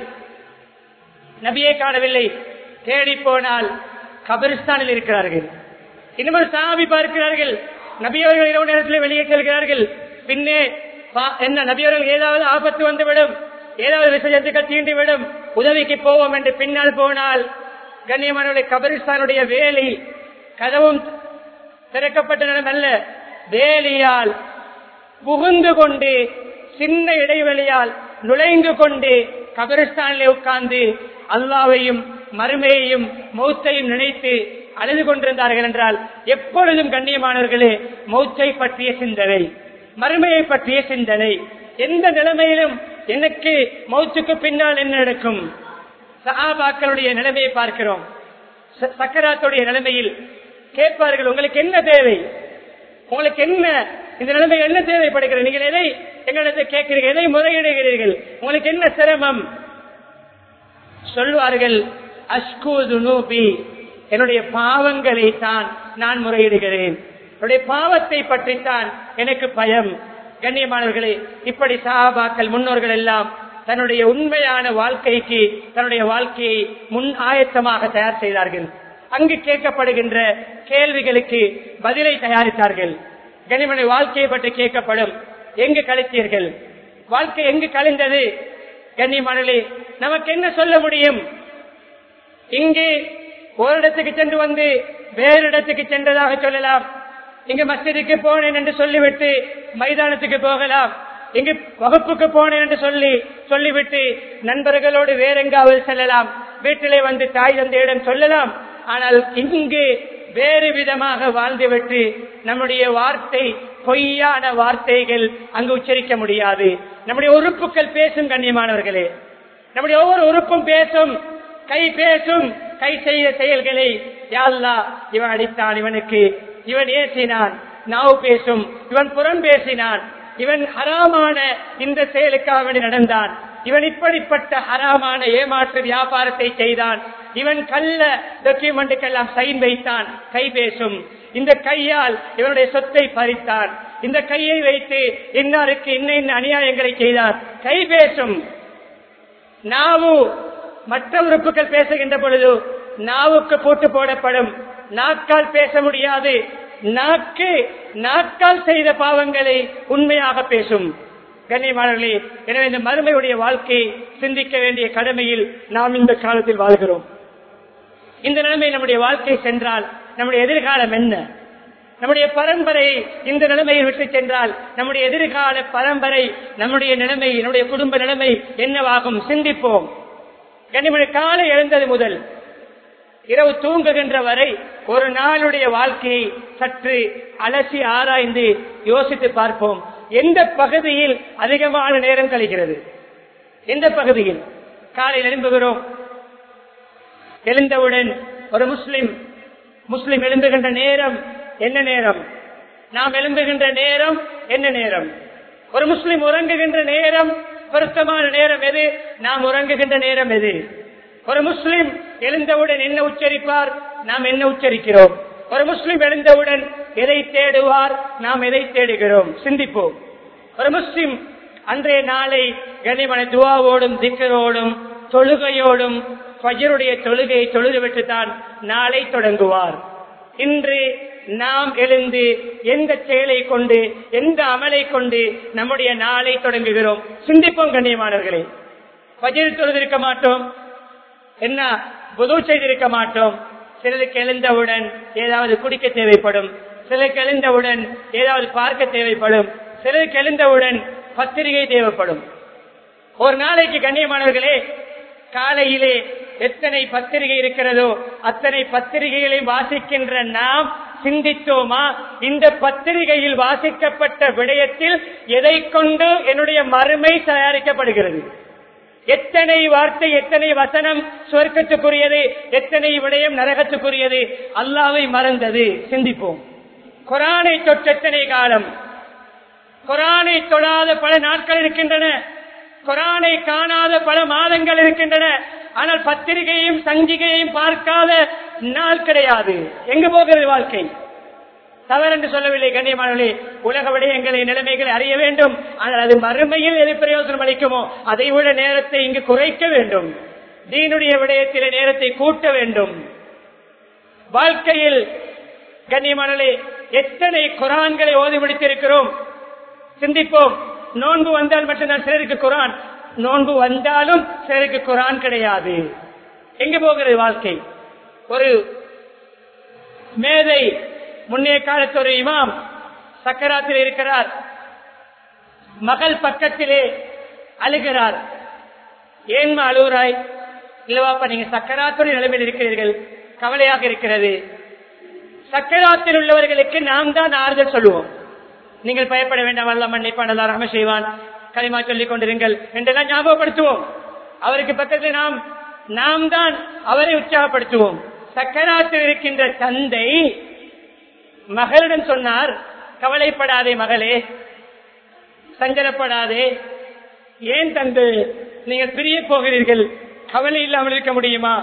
நபியை காணவில்லை தேடி போனால் கபிரிஸ்தானில் இருக்கிறார்கள் இன்னொரு சாபி பார்க்கிறார்கள் நபியவர்கள் இரவு நேரத்தில் வெளியே செல்கிறார்கள் பின்னே பா- என்ன நபியவர்கள் ஏதாவது ஆபத்து வந்துவிடும் ஏதாவது விசஜத்துக்கள் தீண்டி விடும் உதவிக்கு போவோம் என்று பின்னால் போனால் கண்ணியமானவர்களை கபிரிஸ்தானுடைய வேலி கதவும் திறக்கப்பட்ட நிலம் அல்ல வேலியால் புகுந்து கொண்டு சின்ன இடைவெளியால் நுழைந்து கொண்டு கபிரிஸ்தானிலே உட்கார்ந்து அல்லாவையும் மறுமையையும் மௌத்தையும் நினைத்து அழுது கொண்டிருந்தார்கள் என்றால் எப்பொழுதும் கண்ணியமானவர்களே மௌத்தை பற்றிய சிந்தனை மறுமையை பற்றிய சிந்தனை எந்த நிலைமையிலும் எனக்கு மௌத்துக்கு பின்னால் என்ன நடக்கும் சஹாபாக்களுடைய நிலைமையை பார்க்கிறோம் ச- சக்கராத்துடைய நிலைமையில் கேட்பார்கள் உங்களுக்கு என்ன தேவை உங்களுக்கு என்ன இந்த நிலைமை என்ன தேவைப்படுகிறது நீங்கள் எதை எங்களிடத்தில் கேட்கிறீர்கள் எதை முறையிடுகிறீர்கள் உங்களுக்கு என்ன சிரமம் சொல்வார்கள் அஷ்கு துனூபி என்னுடைய பாவங்களை தான் நான் முறையிடுகிறேன் என்னுடைய பாவத்தை பற்றித்தான் எனக்கு பயம் கண்ணியமானவர்களே இப்படி சஹாபாக்கள் முன்னோர்கள் எல்லாம் தன்னுடைய உண்மையான வாழ்க்கைக்கு தன்னுடைய வாழ்க்கையை முன் ஆயத்தமாக தயார் செய்தார்கள் அங்கு கேட்கப்படுகின்ற கேள்விகளுக்கு பதிலை தயாரித்தார்கள் கனிமனை வாழ்க்கையை பற்றி கேட்கப்படும் எங்கு கழித்தீர்கள் வாழ்க்கை எங்கு கழிந்தது கண்ணியமானே நமக்கு என்ன சொல்ல முடியும் இங்கு ஒரு இடத்துக்கு சென்று வந்து வேறு இடத்துக்கு சென்றதாக சொல்லலாம் இங்கு மஸ்ஜிதுக்கு போனேன் என்று சொல்லிவிட்டு மைதானத்துக்கு போகலாம் இங்கு வகுப்புக்கு போனேன் என்று சொல்லி சொல்லிவிட்டு நண்பர்களோடு வேறெங்காவது செல்லலாம் வீட்டிலே வந்து தாய் தந்தையிடம் சொல்லலாம் ஆனால் இங்கு வேறு விதமாக வாழ்ந்துவிட்டு நம்முடைய வார்த்தை பொய்யான வார்த்தைகள் அங்கு உச்சரிக்க முடியாது நம்முடைய உறுப்புகள் பேசும் கண்ணியமானவர்களே நம்முடைய ஒவ்வொரு உறுப்பும் பேசும் கை பேசும் கை செய்த செயல்களை யாழ்லா இவன் அடித்தான் இவனுக்கு இவன் ஏசினான் நாவு பேசும் இவன் புறம் பேசினான் இவன் ஹராமான இந்த செயலுக்காக வேண்டி நடந்தான் இவன் இப்படிப்பட்ட ஹராமான ஏமாற்று வியாபாரத்தை செய்தான் இவன் கள்ள டாக்குமெண்ட்டுக்கெல்லாம் சைன் வைத்தான் கை பேசும் இந்த கையால் இவனுடைய சொத்தை பறித்தான் இந்த கையை வைத்து இன்னாருக்கு இன்ன இன்ன அநியாயங்களை செய்தார் கை பேசும் நாவு மற்ற உறுப்புகள் பேசுகின்ற பொழுது நாவுக்கு பூட்டு போடப்படும் நாக்கால் பேச முடியாது நாக்கு நாக்கால் செய்த பாவங்களை உண்மையாக பேசும் கண்ணியமானவர்களே எனவே இந்த மறுமையுடைய வாழ்க்கையை சிந்திக்க வேண்டிய கடமையில் நாம் இந்த காலத்தில் வாழ்கிறோம் இந்த நிலைமை நம்முடைய வாழ்க்கை சென்றால் நம்முடைய எதிர்காலம் என்ன நம்முடைய பரம்பரை இந்த நிலைமையை விட்டு சென்றால் நம்முடைய எதிர்கால பரம்பரை நம்முடைய நிலைமை நம்முடைய குடும்ப நிலைமை என்னவாகும் சிந்திப்போம் கண்ணிமணி காலை எழுந்தது முதல் இரவு தூங்குகின்ற வரை ஒரு நாளுடைய வாழ்க்கையை சற்று அலசி ஆராய்ந்து யோசித்து பார்ப்போம் எந்த பகுதியில் அதிகமான நேரம் கழிக்கிறது எந்த பகுதியில் காலையில் எழும்புகிறோம் எழுந்தவுடன் ஒரு முஸ்லிம் முஸ்லிம் எழும்புகின்ற நேரம் என்ன நேரம் நாம் எழும்புகின்ற நேரம் என்ன நேரம் ஒரு முஸ்லிம் உறங்குகின்ற நேரம் பொருத்தமான நேரம் எது நாம் உறங்குகின்ற நேரம் எது ஒரு முஸ்லிம் எழுந்தவுடன் என்ன உச்சரிப்பார் நாம் என்ன உச்சரிக்கிறோம் ஒரு முஸ்லிம் எழுந்தவுடன் எதை தேடுவார் நாம் எதை தேடுகிறோம் சிந்திப்போம் ஒரு முஸ்லிம் அன்றைய நாளை கனிமனை துவாவோடும் திக்கரோடும் தொழுகையோடும் ஃபஜருடைய தொழுகையை தொழுதுவிட்டு தான் நாளை தொடங்குவார் இன்று நாம் எழுந்து எந்த செயலை கொண்டு எந்த அமலை கொண்டு நம்முடைய நாளை தொடங்குகிறோம் சிந்திப்போம் கண்ணியமானவர்களே பஜில் தொழுதிருக்க மாட்டோம் என்ன புது செய்திருக்க மாட்டோம் சிலருக்கு எழுந்தவுடன் ஏதாவது குடிக்க தேவைப்படும் சிலருக்கு எழுந்தவுடன் ஏதாவது பார்க்க தேவைப்படும் சிலருக்கு எழுந்தவுடன் பத்திரிகை தேவைப்படும் ஒரு நாளைக்கு கண்ணியமானவர்களே காலையிலே எத்தனை பத்திரிகை இருக்கிறதோ அத்தனை பத்திரிகைகளை வாசிக்கின்ற நாம் சிந்தித்தோமா இந்த பத்திரிகையில் வாசிக்கப்பட்ட விடயத்தில் எதை கொண்டு என்னுடைய மறுமை தயாரிக்கப்படுகிறது எத்தனை வார்த்தை எத்தனை வசனம் சொர்க்கத்துக்குரியது எத்தனை விடயம் நரகத்துக்குரியது அல்லாவை மறந்தது சிந்திப்போம் குரானை தொற்றெத்தனை காலம் குரானை தொழாத பல நாட்கள் இருக்கின்றன குரானை காணாத பல மாதங்கள் இருக்கின்றன ஆனால் பத்திரிகையும் சஞ்சிகையையும் பார்க்காத நாள் கிடையாது எங்கு போகிறது வாழ்க்கை தவறென்று சொல்லவில்லை கண்ணியமானவர்களே உலக விடயங்களை நிலைமைகளை அறிய வேண்டும் ஆனால் அது மறுமையில் எது பிரயோஜனம் அளிக்குமோ அதை விட நேரத்தை இங்கு குறைக்க வேண்டும் தீனுடைய விடயத்திலே நேரத்தை கூட்ட வேண்டும் வாழ்க்கையில் கண்ணியமானே எத்தனை குரான்களை ஓதி முடித்திருக்கிறோம் சிந்திப்போம் நோன்பு வந்தால் மட்டும்தான் சிலருக்கு குரான் நோன்பு வந்தாலும் சிலருக்கு குரான் கிடையாது எங்க போகிறது வாழ்க்கை ஒரு மேதை முன்னே காலத்து ஒரு இமாம் சக்கராத்தில் இருக்கிறார் மகள் பக்கத்திலே அழுகிறார் ஏன்மா அழுகிறாய் இல்லவாப்பா நீங்க சக்கராத்துடைய நிலைமையில் இருக்கிறீர்கள் கவலையாக இருக்கிறது சக்கராத்தில் உள்ளவர்களுக்கு நாம் தான் ஆறுதல் சொல்லுவோம் நீங்கள் பயப்பட வேண்டாம் அல்ல மன்னிப்பான் ரம செய்வான் களிமா சொல்லிக் கொண்டிருங்கள் என்றெல்லாம் ஞாபகப்படுத்துவோம் அவருக்கு பக்கத்தில் நாம் நாம் தான் அவரை உற்சாகப்படுத்துவோம் சக்கராத்தில் இருக்கின்ற தந்தை மகளிடம் சொன்னார் கவலைப்படாதே மகளே சஞ்சலப்படாதே ஏன் தந்து நீங்கள் பிரிய போகிறீர்கள் கவலை இல்லாமல் இருக்க முடியுமா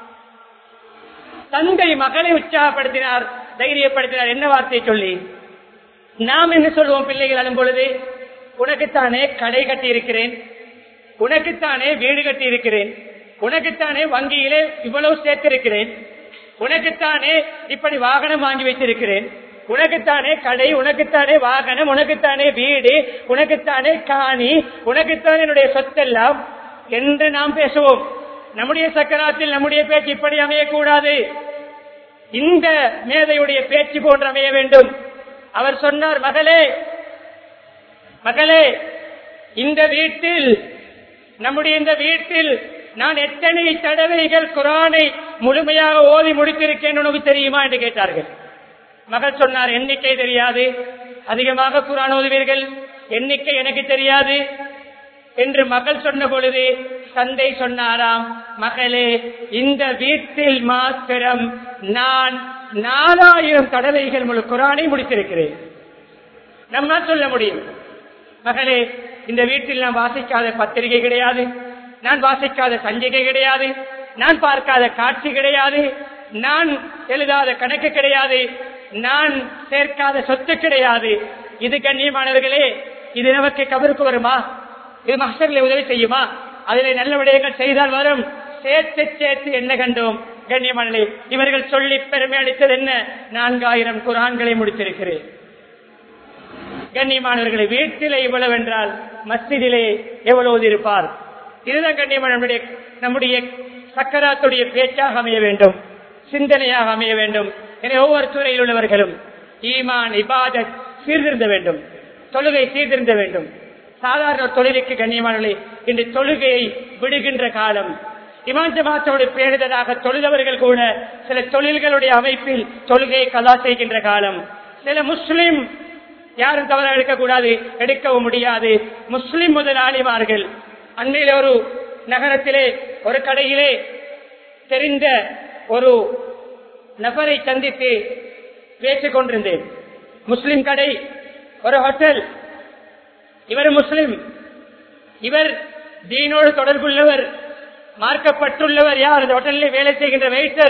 தந்தை மகளை உற்சாகப்படுத்தினார் தைரியப்படுத்தினார் என்ன வார்த்தை சொல்லி நாம் என்ன சொல்லுவோம் பிள்ளைகள் அழும் பொழுது உனக்குத்தானே கடை கட்டி இருக்கிறேன் உனக்குத்தானே வீடு கட்டி இருக்கிறேன் உனக்குத்தானே வங்கியிலே இவ்வளவு சேர்த்திருக்கிறேன் உனக்குத்தானே இப்படி வாகனம் வாங்கி வைத்திருக்கிறேன் உனக்குத்தானே கடை உனக்குத்தானே வாகனம் உனக்குத்தானே வீடு உனக்குத்தானே காணி உனக்குத்தானே என்னுடைய சொத்தெல்லாம் என்று நாம் பேசுவோம் நம்முடைய சக்கராத்தில் நம்முடைய பேச்சு இப்படி அமையக்கூடாது இந்த மேதையுடைய பேச்சு போன்று அமைய வேண்டும் அவர் சொன்னார் மகளே மகளே இந்த வீட்டில் நம்முடைய இந்த வீட்டில் நான் எத்தனை தடவைகள் குரானை முழுமையாக ஓதி முடித்திருக்கேன் உனக்கு தெரியுமா என்று கேட்டார்கள் மகள் சொன்னார் எண்ணிக்கை தெரியாது அதிகமாக குரான் ஓதுவீர்கள் எண்ணிக்கை எனக்கு தெரியாது என்று மகள் சொன்ன பொழுது தந்தை சொன்னாராம் மகளே இந்த வீட்டில் மாத்திரம் நான் நாலாயிரம் தடவைகள் முழு குரானை முடித்திருக்கிறேன் நம்மால் சொல்ல முடியும் மகளே இந்த வீட்டில் நான் வாசிக்காத பத்திரிகை கிடையாது நான் வாசிக்காத சஞ்சிகை கிடையாது நான் பார்க்காத காட்சி கிடையாது நான் எழுதாத கணக்கு கிடையாது நான் சேர்க்காத சொத்து கிடையாது இது கண்ணியமானவர்களே இது நமக்கு கபருக்கு வருமா இது மகசர்களை உதவி செய்யுமா அதிலே நல்ல விடயங்கள் செய்தால் வரும் சேர்த்து சேர்த்து என்ன கண்டோம் கண்ணியமானே இவர்கள் சொல்லி பெருமை அளித்தது என்ன நான்காயிரம் குரான்களை முடித்திருக்கிறேன் கண்ணியமானவர்களை வீட்டிலே இவ்வளவு என்றால் மஸ்ஜிதிலே எவ்வளவு இருப்பார் இதுதான் கண்ணியமான நம்முடைய நம்முடைய சக்கராத்துடைய பேச்சாக அமைய வேண்டும் சிந்தனையாக அமைய வேண்டும் என ஒவ்வொரு துறையில் உள்ளவர்களும் ஈமான் இபாதத் சீர்திருந்த வேண்டும் தொழுகை சீர்திருந்த வேண்டும் சாதாரண ஒரு தொழிலுக்கு கண்ணியமானவர்களே இன்று தொழுகையை விடுகின்ற காலம் இமான் ஜமாத்தோடு பேணுதலாக தொழுதவர்கள் கூட சில தொழில்களுடைய அமைப்பில் தொழுகையை கலா செய்கின்ற காலம் சில முஸ்லிம் யாரும் தவறாக எடுக்கக்கூடாது எடுக்கவும் முடியாது முஸ்லிம் முதலாளிமார்கள் அண்மையில் ஒரு நகரத்திலே ஒரு கடையிலே தெரிந்த ஒரு நபரை சந்தித்து பேசிக் கொண்டிருந்தேன் முஸ்லிம் கடை ஒரு ஹோட்டல் இவர் முஸ்லிம் இவர் தீனோடு தொடர்புள்ளவர் மார்க்கப்பட்டுள்ளவர் யார் அந்த ஹோட்டலில் வேலை செய்கின்ற வெயிட்டர்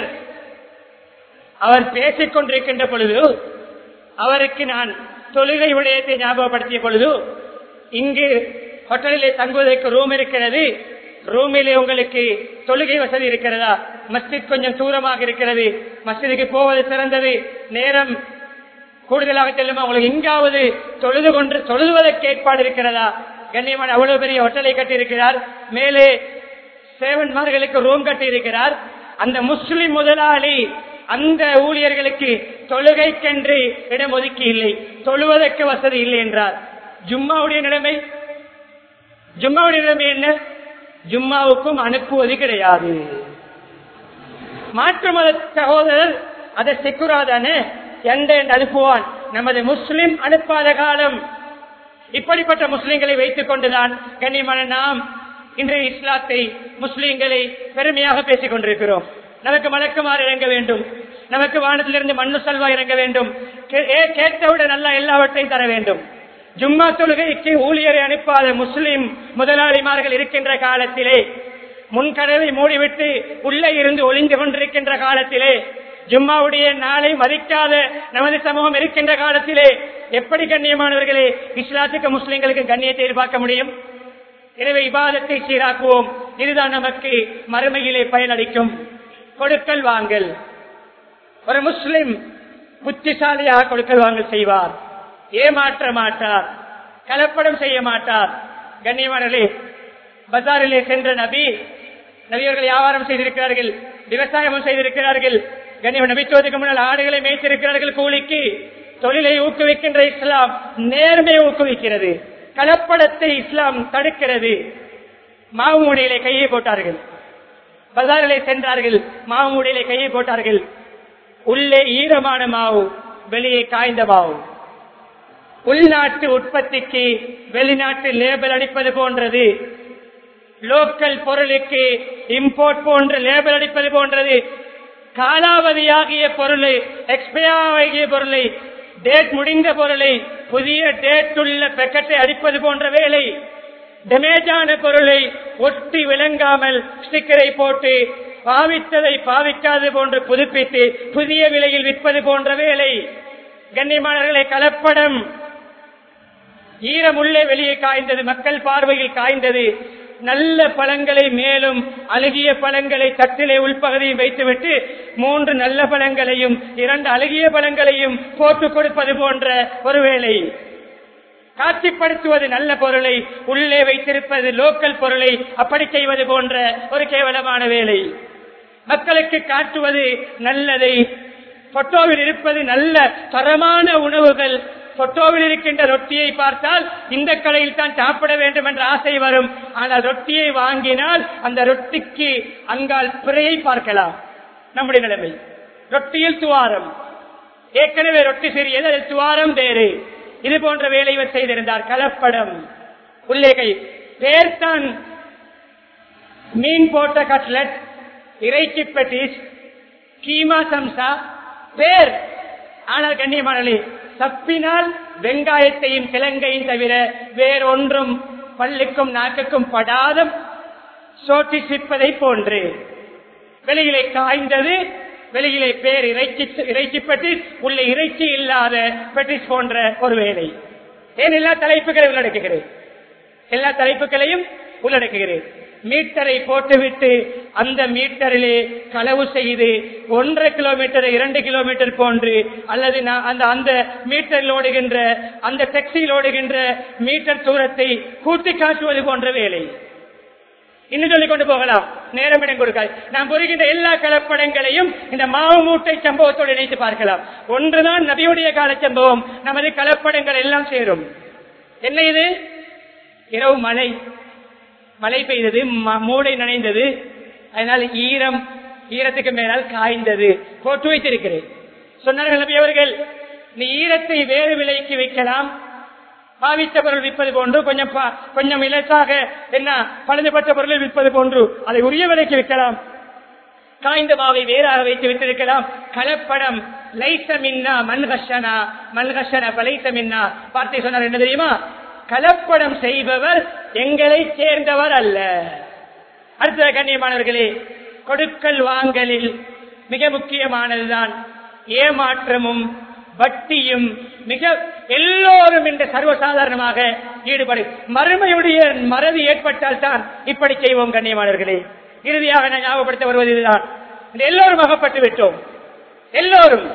அவர் பேசிக் கொண்டிருக்கின்ற பொழுது அவருக்கு நான் தொழுகை விடயத்தை ஞாபகப்படுத்திய பொழுது இங்கு ஹோட்டலிலே தங்குவதற்கு ரூம் இருக்கிறது ரூமிலே உங்களுக்கு தொழுகை வசதி இருக்கிறதா மஸ்ஜித் கொஞ்சம் தூரமாக இருக்கிறது மஸ்ஜிதுக்கு போவது சிறந்தது நேரம் கூடுதலாக செல்லுமா உங்களுக்கு எங்காவது தொழுது கொண்டு தொழுதுவதற்கு ஏற்பாடு இருக்கிறதா கண்ணியமான அவ்வளவு பெரிய ஹோட்டலை கட்டியிருக்கிறார் மேலே சேவன்மார்களுக்கு ரூம் கட்டி இருக்கிறார் அந்த முஸ்லிம் முதலாளி அந்த ஊழியர்களுக்கு தொழுகைக்கென்று இடம் ஒதுக்கி இல்லை தொழுவதற்கு வசதி இல்லை என்றார் ஜும்மாவுடைய நிலைமை ஜும்மாவுடைய நிலைமை என்ன ஜும்மாவுக்கும் அனுப்புவது கிடையாது மாற்று மத சகோதரர் அதை செக்குராதானே எந்த அனுப்புவான் நமது முஸ்லிம் அனுப்பாத காலம் இப்படிப்பட்ட முஸ்லிம்களை வைத்துக் கொண்டுதான் கண்ணியமான நாம் இன்றைய இஸ்லாத்தை முஸ்லீம்களை பெருமையாக பேசிக் கொண்டிருக்கிறோம் நமக்கு மலக்குமாறு இறங்க வேண்டும் நமக்கு வானத்திலிருந்து மண்ணு செல்வா இறங்க வேண்டும் கே- ஏ- கேட்டவுடன் நல்லா எல்லாவற்றையும் தர வேண்டும் ஜும்மா தொழுகைக்கு ஊழியரை அனுப்பாத முஸ்லிம் முதலாளிமார்கள் இருக்கின்ற காலத்திலே முன்கதவை மூடிவிட்டு உள்ளே இருந்து ஒளிந்து கொண்டிருக்கின்ற காலத்திலே ஜும்மாவுடைய நாளை மதிக்காத நமது சமூகம் இருக்கின்ற காலத்திலே எப்படி கண்ணியமானவர்களே இஸ்லாத்துக்கு முஸ்லிம்களுக்கு கண்ணியத்தை எதிர்பார்க்க முடியும் எனவே இபாதத்தை சீராக்குவோம் இதுதான் நமக்கு மறுமையிலே பயனளிக்கும் கொடுக்கல் வாங்கல் ஒரு முஸ்லிம் புத்திசாலியாக கொடுக்கல் வாங்கல் செய்வார் ஏமாற்ற மாட்டார் கலப்படம் செய்ய மாட்டார் கண்ணியமானே பஜாரிலே சென்ற நபி நபியர்கள் வியாபாரம் செய்திருக்கிறார்கள் விவசாயமும் செய்திருக்கிறார்கள் கண்ணியம் நபித்துவதற்கு முன்னால் ஆடுகளை மேய்த்திருக்கிறார்கள் கூலிக்கு தொழிலை ஊக்குவிக்கின்ற இஸ்லாம் நேர்மையை ஊக்குவிக்கிறது கலப்படத்தை இஸ்லாம் தடுக்கிறது மாவு மூடையிலே கையை போட்டார்கள் பஜாரிலே சென்றார்கள் மாவு மூடையிலே கையை போட்டார்கள் உள்ளே ஈரமான மாவு வெளியே காய்ந்த மாவு உள்நாட்டு உற்பத்திக்கு வெளிநாட்டு லேபல் அடிப்பது போன்றது லோக்கல் பொருளுக்கு இம்போர்ட் போன்ற லேபல் அடிப்பது போன்றது காலாவதியாகிய பொருளை எக்ஸ்பயர் ஆகிய பொருளை டேட் முடிந்த பொருளை புதிய டேட் உள்ள பெக்கெட்டை அடிப்பது போன்ற வேலை டேமேஜான பொருளை ஒட்டி விளங்காமல் ஸ்டிக்கரை போட்டு பாவித்ததை பாவிக்காது போன்று புதுப்பித்து புதிய விலையில் விற்பது போன்ற வேலை கண்ணியமானவர்களை கலப்படம் ஈரமுள்ளே வெளியே காய்ந்தது மக்கள் பார்வையில் காய்ந்தது நல்ல பழங்களை மேலும் அழுகிய பழங்களை தட்டிலே உள்பகுதியில் வைத்துவிட்டு மூன்று நல்ல பழங்களையும் இரண்டு அழுகிய பழங்களையும் போட்டுக் கொடுப்பது போன்ற ஒரு வேலை காட்சிப்படுத்துவது நல்ல பொருளை உள்ளே வைத்திருப்பது லோக்கல் பொருளை அப்படி செய்வது போன்ற ஒரு கேவலமான வேலை மக்களுக்கு காட்டுவது நல்லதை போட்டோவில் இருப்பது நல்ல தரமான உணவுகள் போட்டோவில் இருக்கின்ற ரொட்டியை பார்த்தால் இந்த கடையில் தான் சாப்பிட வேண்டும் என்ற ஆசை வரும் ஆனால் ரொட்டியை வாங்கினால் அந்த ரொட்டிக்கு அங்கால் பிறையை பார்க்கலாம் நம்முடைய நிலைமை ரொட்டியில் துவாரம் ஏற்கனவே ரொட்டி சிறியது அதில் துவாரம் வேறு இது போன்ற வேலை இவர் செய்திருந்தார் கலப்படம் உள்ளே கை பேர்தான் மீன் போட்ட கட்லட் இறைச்சி பெட்டிஸ் கீமா சம்சா பேர் ஆனால் கண்ணியமானே தப்பினால் வெங்காயத்தையும் கிழங்கையும் தவிர வேறொன்றும் பல்லுக்கும் நாக்குக்கும் படாத சோட்டி சிப்பதை போன்று வெளியிலே காய்ந்தது வெளியிலே பேர் இறைச்சி இறைச்சி பெட்டிஸ் உள்ள இறைச்சி இல்லாத பெட்டிஸ் போன்ற ஒரு வேலை ஏன் எல்லா தலைப்புகளை உள்ளடக்குகிறேன் எல்லா தலைப்புகளையும் உள்ளடக்குகிறேன் மீட்டரை போட்டுவிட்டு அந்த மீட்டரிலே களவு செய்து ஒன்றரை கிலோமீட்டர் இரண்டு கிலோமீட்டர் போன்று அல்லது நான் அந்த அந்த மீட்டரில் ஓடுகின்ற அந்த டாக்ஸியில் ஓடுகின்ற மீட்டர் தூரத்தை கூட்டி காட்டுவது போன்ற வேலை இன்னும் சொல்லிக் கொண்டு போகலாம் நேரம் இடம் கொடுக்காது நாம் புரிகின்ற எல்லா கலப்படங்களையும் இந்த மாவு மூட்டை சம்பவத்தோடு இணைத்து பார்க்கலாம் ஒன்றுதான் நபியுடைய கால சம்பவம் நமது கலப்படங்கள் எல்லாம் சேரும் என்ன இது இரவு மழை மழை பெய்தது ம- மூளை நனைந்தது அதனால் ஈரம் ஈரத்துக்கு மேலால் காய்ந்தது போட்டு வைத்திருக்கிறேன் சொன்னார்கள் நபி அவர்கள் நீ ஈரத்தை வேறு விலைக்கு வைக்கலாம் பாவித்த பொருள் விற்பது போன்று கொஞ்சம் பா- கொஞ்சம் இலசாக என்ன பழுதுபட்ட பொருளை விற்பது போன்று அதை உரிய விலைக்கு விற்கலாம் காய்ந்த மாவை வேறாக வைத்து விட்டிருக்கலாம் கலப்படம் லைச மின்னா மண்கஷனா மண்கஷன பலைச மின்னா வார்த்தை சொன்னார் என்ன தெரியுமா கலப்படம் செய்பவர் எங்களை சேர்ந்தவர் அல்ல அடுத்த கண்ணியமானவர்களே கொடுக்கல் வாங்கலில் மிக முக்கியமானதுதான் ஏமாற்றமும் வட்டியும் மிக எல்லோரும் இன்று சர்வசாதாரணமாக ஈடுபடு மறுமையுடைய மறதி ஏற்பட்டால் தான் இப்படி செய்வோம் கண்ணியமானவர்களே இறுதியாக நான் ஞாபகப்படுத்த வருவது இதுதான் இன்று எல்லோரும் அகப்பட்டு விட்டோம் எல்லோரும்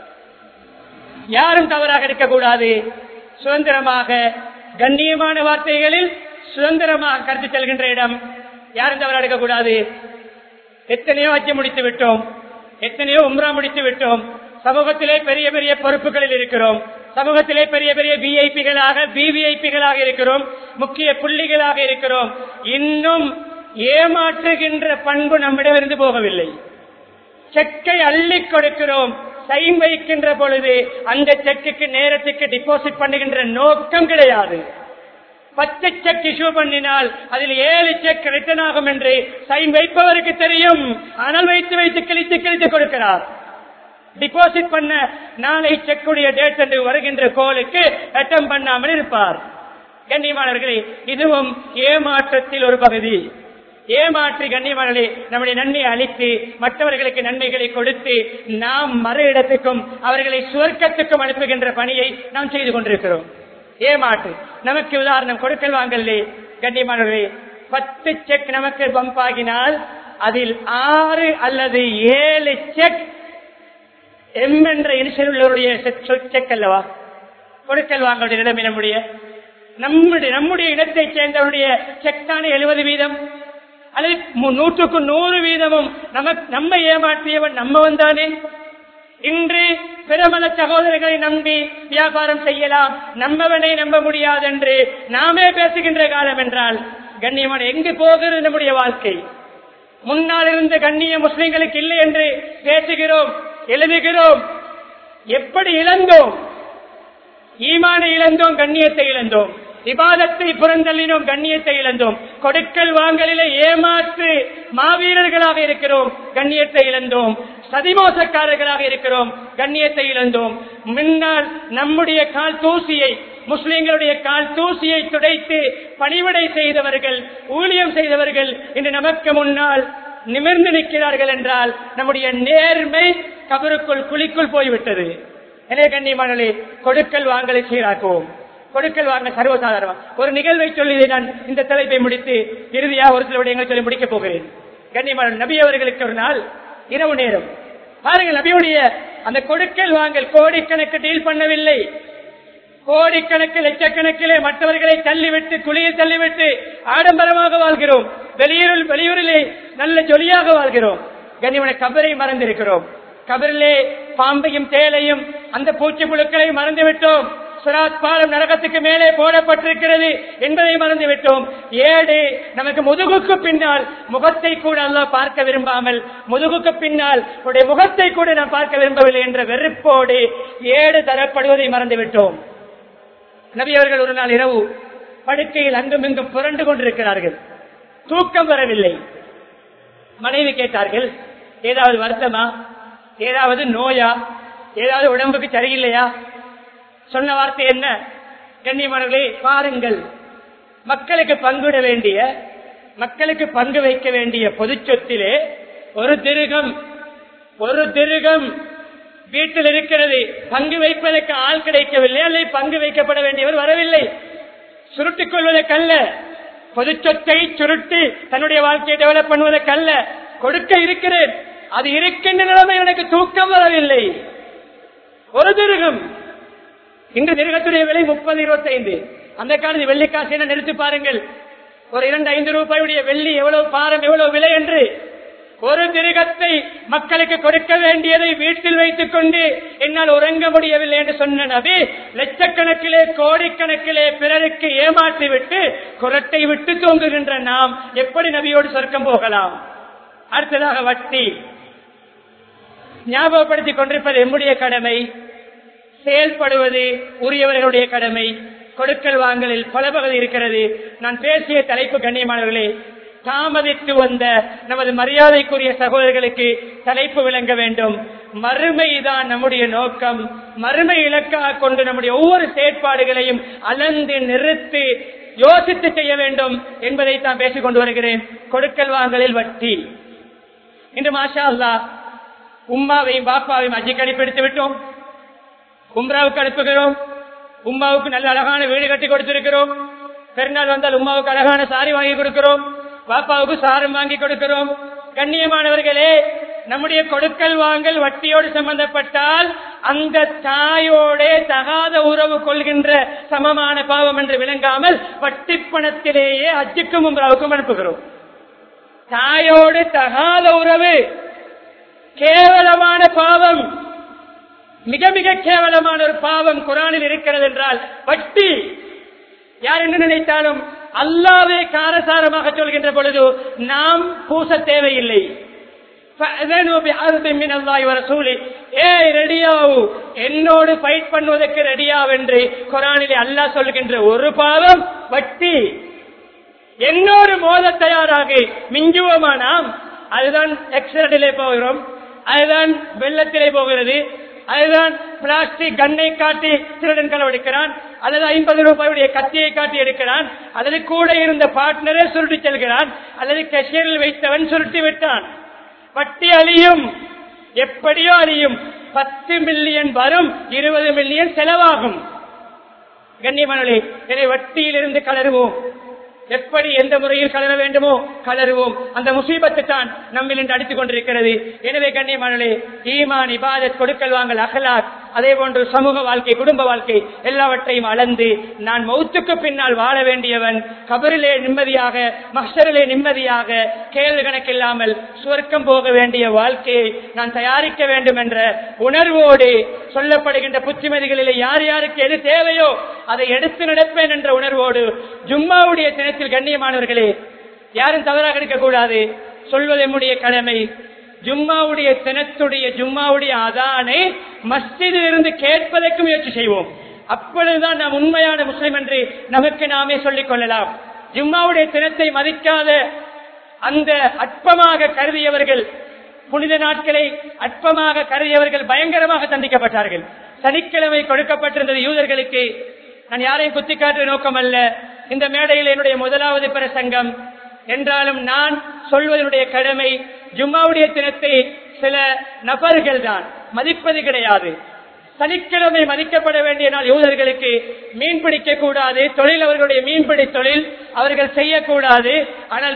யாரும் தவறாக இருக்கக்கூடாது சுதந்திரமாக கண்ணியமான வார்த்தைகளில் சுதந்திரமாக கருத்து செல்கின்ற இடம் யாரும் தவறாக இருக்கக்கூடாது எத்தனையோ அச்சு முடித்து விட்டோம் எத்தனையோ உம்ரா முடித்து விட்டோம் சமூகத்திலே பெரிய பெரிய பொறுப்புகளில் இருக்கிறோம் சமூகத்திலே பெரிய பெரிய விஐபிகளாக பிவிஐபிகளாக இருக்கிறோம் முக்கிய புள்ளிகளாக இருக்கிறோம் இன்னும் ஏமாற்றுகின்ற பண்பு நம்மிடமிருந்து போகவில்லை செக்கை அள்ளி கொடுக்கிறோம் சைன் வைக்கின்ற பொழுது அந்த செக்குக்கு நேரத்துக்கு டிபாசிட் பண்ணுகின்ற நோக்கம் கிடையாது பத்து செக் இஷ்யூ பண்ணினால் அதில் ஏழு செக் ரிட்டர்ன் ஆகும் என்று சைன் வைப்பவருக்கு தெரியும் ஆனால் வைத்து வைத்து கிழித்து கிழித்து கொடுக்கிறார் டிபாசிட் பண்ண நாளை செக்குடைய டேட் என்று வருகின்ற கோலுக்கு அட்டம் பண்ணாமல் இருப்பார் கண்ணியமானவர்களே இதுவும் ஏமாற்றத்தில் ஒரு பகுதி ஏமாற்றி கண்ணியமானே நம்முடைய நன்மை அளித்து மற்றவர்களுக்கு நன்மைகளை கொடுத்து நாம் மறு இடத்துக்கும் அவர்களை சுவர்க்கத்துக்கும் அனுப்புகின்ற பணியை நாம் செய்து கொண்டிருக்கிறோம் ஏமாற்று நமக்கு உதாரணம் கொடுக்கல் வாங்கலே கண்ணியமானவர்களே பத்து செக் நமக்கு பம்ப் ஆகினால் அதில் ஆறு அல்லது ஏழு செக் எம் என்ற இனிஷியல் உள்ளவருடைய செக் அல்லவா கொடுக்கல் வாங்களுடைய நிலைமை நம்முடைய நம்முடைய நம்முடைய இடத்தை சேர்ந்தவருடைய செக் தானே எழுபது வீதம் அல்லது மு- நூற்றுக்கு நூறு வீதமும் நமக்கு நம்ம ஏமாற்றியவன் நம்ம வந்தானே இன்று பிரபல சகோதரர்களை நம்பி வியாபாரம் செய்யலாம் நம்மவனை நம்ப முடியாது என்று நாமே பேசுகின்ற காலம் என்றால் கண்ணியமான எங்கு போகிறது நம்முடைய வாழ்க்கை முன்னால் இருந்த கண்ணிய முஸ்லிம்களுக்கு இல்லை என்று பேசுகிறோம் எழுதுகிறோம் எப்படி இழந்தோம் ஈமானை இழந்தோம் கண்ணியத்தை இழந்தோம் விவாதத்தை புறந்தள்ளினோம் கண்ணியத்தை இழந்தோம் கொடுக்கல் வாங்கலில ஏமாற்று மாவீரர்களாக இருக்கிறோம் கண்ணியத்தை இழந்தோம் சதிமோசக்காரர்களாக இருக்கிறோம் கண்ணியத்தை இழந்தோம் முன்னால் நம்முடைய கால் தூசியை முஸ்லிம்களுடைய கால் தூசியை துடைத்து பணிவிடை செய்தவர்கள் ஊழியம் செய்தவர்கள் இன்று நமக்கு முன்னால் நிமிர்ந்து நிற்கிறார்கள் என்றால் நம்முடைய நேர்மை கபருக்குள் குழிக்குள் போய்விட்டது எனவே கண்ணியமானே கொடுக்கல் வாங்கலை சீராக்குவோம் கொடுக்கல் வாங்க சர்வசாதாரணம் ஒரு நிகழ்வை சொல்லி நான் இந்த தலைப்பை முடித்து இறுதியாக ஒரு சில விடயங்களை சொல்லி முடிக்கப் போகிறேன் கண்ணியமான நபி அவர்களுக்கு ஒரு நாள் இரவு நேரம் பாருங்கள் நபியுடைய அந்த கொடுக்கல் வாங்கல் கோடிக்கணக்கு டீல் பண்ணவில்லை கோடிக்கணக்கு லட்சக்கணக்கிலே மற்றவர்களை தள்ளிவிட்டு குழியில் தள்ளிவிட்டு ஆடம்பரமாக வாழ்கிறோம் வெளியூரில் வெளியூரிலே நல்ல ஜொலியாக வாழ்கிறோம் கனிமன கபரை மறந்திருக்கிறோம் கபரிலே பாம்பையும் தேலையும் அந்த பூச்சி புழுக்களையும் மறந்து விட்டோம் சுராத் பாலம் நரகத்துக்கு மேலே போடப்பட்டிருக்கிறது என்பதை மறந்து விட்டோம் ஏடு நமக்கு முதுகுக்கு பின்னால் முகத்தை கூட அல்லாஹ் பார்க்க விரும்பாமல் முதுகுக்கு பின்னால் உடைய முகத்தை கூட நாம் பார்க்க விரும்பவில்லை என்ற வெறுப்போடு ஏடு தரப்படுவதை மறந்து விட்டோம் நபி அவர்கள் ஒரு நாள் இரவு படுக்கையில் அங்கும் இங்கும் புரண்டு கொண்டிருக்கிறார்கள் தூக்கம் வரவில்லை மனைவி கேட்டார்கள் ஏதாவது வருத்தமா ஏதாவது நோயா ஏதாவது உடம்புக்கு சரியில்லையா சொன்ன வார்த்தை என்ன கண்ணியமானவர்களே பாருங்கள் மக்களுக்கு பங்கிட வேண்டிய மக்களுக்கு பங்கு வைக்க வேண்டிய பொது சொத்திலே ஒரு திருகம் ஒரு திருகம் வீட்டில் இருக்கிறது பங்கு வைப்பதற்கு ஆள் கிடைக்கவில்லை அல்லது பங்கு வைக்கப்பட வேண்டியவர் வரவில்லை சுருட்டிக் கொள்வதற்கல்ல பொது சொத்தை சுருட்டி தன்னுடைய வாழ்க்கையை டெவலப் பண்ணுவதற்கல்ல கொடுக்க இருக்கிறேன் அது இருக்கின்ற நிலைமை எனக்கு தூக்கம் வரவில்லை ஒரு திருகம் இன்று திருகத்துடைய விலை முப்பது இருபத்தி ஐந்து அந்த காலத்தில் வெள்ளிக்காசு என்ன நிறுத்தி பாருங்கள் ஒரு இரண்டு ஐந்து ரூபாயுடைய வெள்ளி எவ்வளவு பாரம் எவ்வளவு விலை என்று ஒரு திருகத்தை மக்களுக்கு கொடுக்க வேண்டியதை வீட்டில் வைத்துக் கொண்டு என்னால் உறங்க முடியவில்லை என்று சொன்ன நபி லட்சக்கணக்கிலே கோடிக்கணக்கிலே பிறருக்கு ஏமாற்றி விட்டு குரட்டை விட்டு தூங்குகின்ற நாம் எப்படி நபியோடு சொர்க்கம் போகலாம் அடுத்ததாக வட்டி ஞாபகப்படுத்திக் கொண்டிருப்பது எம்முடைய கடமை செயல்படுவது உரியவர்களுடைய கடமை கொடுக்கல் வாங்கலில் பல பகுதி இருக்கிறது நான் பேசிய தலைப்பு கண்ணியமானவர்களே தாமதித்து வந்த நமது மரியாதைக்குரிய சகோதரர்களுக்கு தலைப்பு விளங்க வேண்டும் மறுமைதான் நம்முடைய நோக்கம் மறுமை இலக்காக கொண்டு நம்முடைய ஒவ்வொரு செயற்பாடுகளையும் அளந்து நிறுத்தி யோசித்து செய்ய வேண்டும் என்பதை தான் பேசிக் கொண்டு வருகிறேன் கொடுக்கல் வாங்கலில் வட்டி இன்று மாஷா அல்லா உம்மாவையும் பாப்பாவையும் அஜிக்கு அனுப்பிடுத்து விட்டோம் உம்ராவுக்கு அனுப்புகிறோம் உம்மாவுக்கு நல்ல அழகான வீடு கட்டி கொடுத்திருக்கிறோம் பெருநாள் வந்தால் உம்மாவுக்கு அழகான சாரி வாங்கி கொடுக்கிறோம் பாப்பாவுக்கு சாரம் வாங்கி கொடுக்கிறோம் கண்ணியமானவர்களே நம்முடைய கொடுக்கல் வாங்கல் வட்டியோடு சம்பந்தப்பட்டால் அந்த தாயோட தகாத உறவு கொள்கின்ற சமமான பாவம் என்று விளங்காமல் வட்டி பணத்திலேயே அஜுக்கும் உம்ராவுக்கும் அனுப்புகிறோம் தாயோடு தகாத உறவு கேவலமான பாவம் மிக மிக கேவலமான ஒரு பாவம் குரானில் இருக்கிறது என்றால் வட்டி யார் என்ன நினைத்தாலும் அல்லாவே காரசாரமாக சொல்கின்ற பொழுது நாம் பூச தேவையில்லை فأذنوا بحرب من الله ورسوله. ஏய் ரெடியாவு என்னோடு ஃபைட் பண்ணுவதற்கு ரெடியாவ் என்று குரானிலே அல்லாஹ் சொல்கின்ற ஒரு பாவம் வட்டி என்னோடு மோத தயாராக மிஞ்சுவோமா நாம் அதுதான் எக்ஸரடிலே போகிறோம் அதுதான் வெள்ளத்திலே போகிறது அதுதான் பிளாஸ்டிக் கண்ணை காட்டி திருடன் களவெடுக்கிறான் அல்லது ஐம்பது ரூபாயுடைய கத்தியை காட்டி எடுக்கிறான் அல்லது கூட இருந்த பார்ட்னரே சுருட்டி செல்கிறான் அல்லது கஷேரில் வைத்தவன் சுருட்டி விட்டான் வட்டி அழியும் எப்படியோ அழியும் பத்து மில்லியன் வரும் இருபது மில்லியன் செலவாகும் கண்ணியமானே இதை வட்டியிலிருந்து கலருவோம் எப்படி எந்த முறையில் கலர வேண்டுமோ கலருவோம் அந்த முசீபத்து தான் நம்மில் இன்று அடித்துக் கொண்டிருக்கிறது எனவே கண்ணியமானே ஈமான் இபாதத் கொடுக்கல் வாங்கல் அகலாக் அதே போன்று சமூக வாழ்க்கை குடும்ப வாழ்க்கை எல்லாவற்றையும் அளந்து நான் மௌத்துக்கு பின்னால் வாழ வேண்டியவன் கபரிலே நிம்மதியாக மஷரிலே நிம்மதியாக கேள்வி கணக்கில்லாமல் சுவர்க்கம் போக வேண்டிய வாழ்க்கையை நான் தயாரிக்க வேண்டும் என்ற உணர்வோடு சொல்லப்படுகின்ற புத்திமதிகளிலே யார் யாருக்கு எது தேவையோ அதை எடுத்து நடப்பேன் என்ற உணர்வோடு ஜும்மாவுடைய தினத்தில் கண்ணியமானவர்களே யாரும் தவறாக எடுக்கக்கூடாது சொல்வது நம்முடைய கடமை ஜும்மாவுடைய தினத்துடைய ஜும்மாவுடைய அதானை மஸ்ஜிதில் இருந்து கேட்பதற்கு முயற்சி செய்வோம் அப்பொழுதுதான் நாம் உண்மையான முஸ்லிம் என்று நமக்கு நாமே சொல்லிக் கொள்ளலாம் ஜும்மாவுடைய தினத்தை மதிக்காத அந்த அற்பமாக கருதியவர்கள் புனித நாட்களை அற்பமாக கருதியவர்கள் பயங்கரமாக தண்டிக்கப்பட்டார்கள் சனிக்கிழமை கொடுக்கப்பட்டிருந்தது யூதர்களுக்கு நான் யாரையும் குத்திக்காற்று நோக்கம் அல்ல இந்த மேடையில் என்னுடைய முதலாவது பிரசங்கம் என்றாலும் நான் சொல்வதனுடைய கடமை ஜும்மாவுடைய தினத்தை சில நபர்கள் தான் மதிப்பது கிடையாது சனிக்கிழமை மதிக்கப்பட வேண்டிய நாள் யூதர்களுக்கு மீன் பிடிக்க கூடாது தொழில் அவர்களுடைய மீன்பிடி தொழில் அவர்கள் செய்யக்கூடாது ஆனால்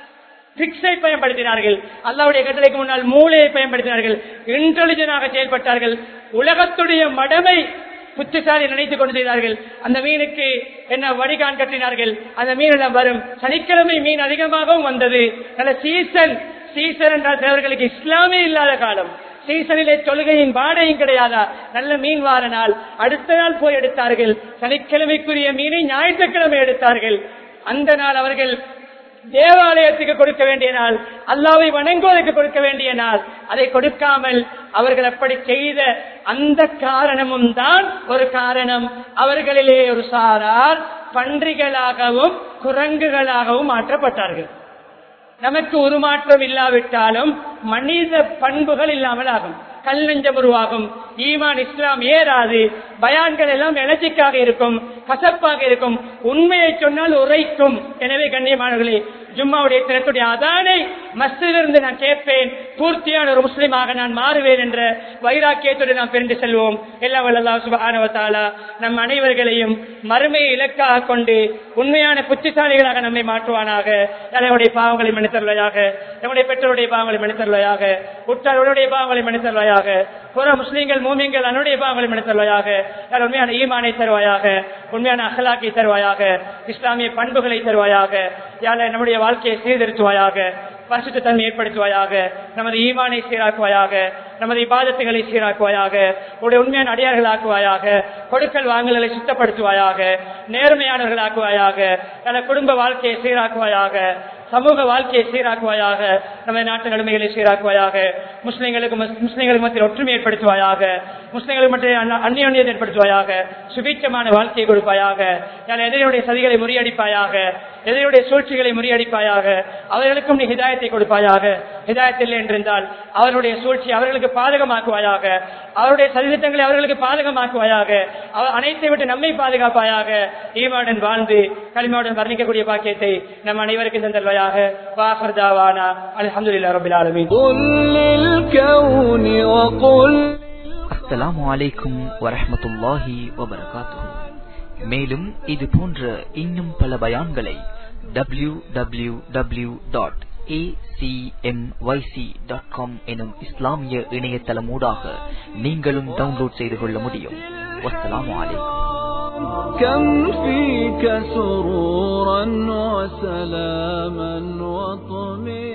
பிக்ஸை பயன்படுத்தினார்கள் அல்லாவுடைய கட்டளைக்கு முன்னால் மூளையை பயன்படுத்தினார்கள் இன்டெலிஜென்டாக செயல்பட்டார்கள் உலகத்துடைய மடமை புத்திசாலி நினைத்துக் கொண்டு செய்தார்கள் அந்த மீனுக்கு என்ன வடிகான் கட்டினார்கள் அந்த மீனிடம் வரும் சனிக்கிழமை மீன் அதிகமாகவும் வந்தது நல்ல சீசன் சீசன் என்றால் சிலவர்களுக்கு இஸ்லாமே இல்லாத காலம் சீசனிலே தொழுகையின் வாடையும் கிடையாதா நல்ல மீன் வார நாள் அடுத்த நாள் போய் எடுத்தார்கள் சனிக்கிழமைக்குரிய மீனை ஞாயிற்றுக்கிழமை எடுத்தார்கள் அந்த நாள் அவர்கள் தேவாலயத்துக்கு கொடுக்க வேண்டிய நாள் அல்லாவை வணங்குவதற்கு கொடுக்க வேண்டிய நாள் அதை கொடுக்காமல் அவர்கள் அப்படி செய்த அந்த காரணமும் தான் ஒரு காரணம் அவர்களிலே ஒரு சாரார் பன்றிகளாகவும் குரங்குகளாகவும் மாற்றப்பட்டார்கள் நமக்கு உருமாற்றம் இல்லாவிட்டாலும் மனித பண்புகள் இல்லாமல் ஆகும் கல் நெஞ்சம் உருவாகும் ஈமான் இஸ்லாம் ஏறாது பயான்கள் எல்லாம் எனர்ஜிக்காக இருக்கும் கசப்பாக இருக்கும் உண்மையை சொன்னால் உரைக்கும் எனவே கண்ணியமானவர்களே ஜும்மாவுடைய தினத்துடைய அதானை மஸ்திலிருந்து நான் கேட்பேன் பூர்த்தியான ஒரு முஸ்லீமாக நான் மாறுவேன் என்ற வைராக்கியத்தோடு நாம் பிரிந்து செல்வோம் எல்லா வல்லா சுபானவத்தாலா நம் அனைவர்களையும் மறுமையை இலக்காக கொண்டு உண்மையான புத்திசாலிகளாக நம்மை மாற்றுவானாக நம்முடைய பாவங்களை மன்னித்தருளையாக நம்முடைய பெற்றோருடைய பாவங்களை மன்னித்தருளையாக உற்றாருடைய பாவங்களை மன்னித்தருளையாக புற முஸ்லீம்கள் மூமியங்கள் அன்னுடைய பாவங்களை மன்னித்தருளையாக உண்மையான ஈமானை தருவாயாக உண்மையான அகலாக்கை தருவாயாக இஸ்லாமிய பண்புகளை தருவாயாக யாழ நம்முடைய வாழ்க்கையை சீர்திருத்துவாயாக பரிசுத்த தன்மை ஏற்படுத்துவாயாக நமது ஈமானை சீராக்குவாயாக நமது இபாதத்துகளை சீராக்குவாயாக உடைய உண்மையான அடியார்களாக்குவாயாக கொடுக்கல் வாங்கல்களை சுத்தப்படுத்துவாயாக நேர்மையானவர்களாக்குவாயாக பல குடும்ப வாழ்க்கையை சீராக்குவாயாக சமூக வாழ்க்கையை சீராக்குவாயாக நமது நாட்டு நிலைமைகளை சீராக்குவாயாக முஸ்லிம்களுக்கு முஸ்லிம்களுக்கு மத்தியில் ஒற்றுமை ஏற்படுத்துவாயாக முஸ்லிம்களுக்கு மத்திய அந்நியோன்யத்தை ஏற்படுத்துவாயாக சுபீட்சமான வாழ்க்கையை கொடுப்பாயாக எதிரியுடைய சதிகளை முறியடிப்பாயாக எதிரியுடைய சூழ்ச்சிகளை முறியடிப்பாயாக அவர்களுக்கும் நீ ஹிதாயத்தை கொடுப்பாயாக ஹிதாயத்தில் என்றிருந்தால் அவருடைய சூழ்ச்சி அவர்களுக்கு பாதகமாக்குவாயாக அவருடைய சதித்திட்டங்களை அவர்களுக்கு பாதகமாக்குவாயாக அனைத்தை விட்டு நம்மை பாதுகாப்பாயாக ஈமாவுடன் வாழ்ந்து களிமாவுடன் வர்ணிக்கக்கூடிய பாக்கியத்தை நம் அனைவருக்கும் தந்தல்வாயாக வாஹர் தாவானா அலமதுல்லா ரபில் ஆலமீன் அஸ்ஸலாமு அலைக்கும் வரஹமத்துல்லாஹி வபரகாத்துஹு மேலும் இது போன்ற இன்னும் பல பயான்களை W W W dot acmyc.com எனும் இஸ்லாமிய இணையதளமூடாக நீங்களும் டவுன்லோட் செய்து கொள்ள முடியும் வஸ்ஸலாமு அலைக்கும் كم فيك سرورا وسلاما وطمئنا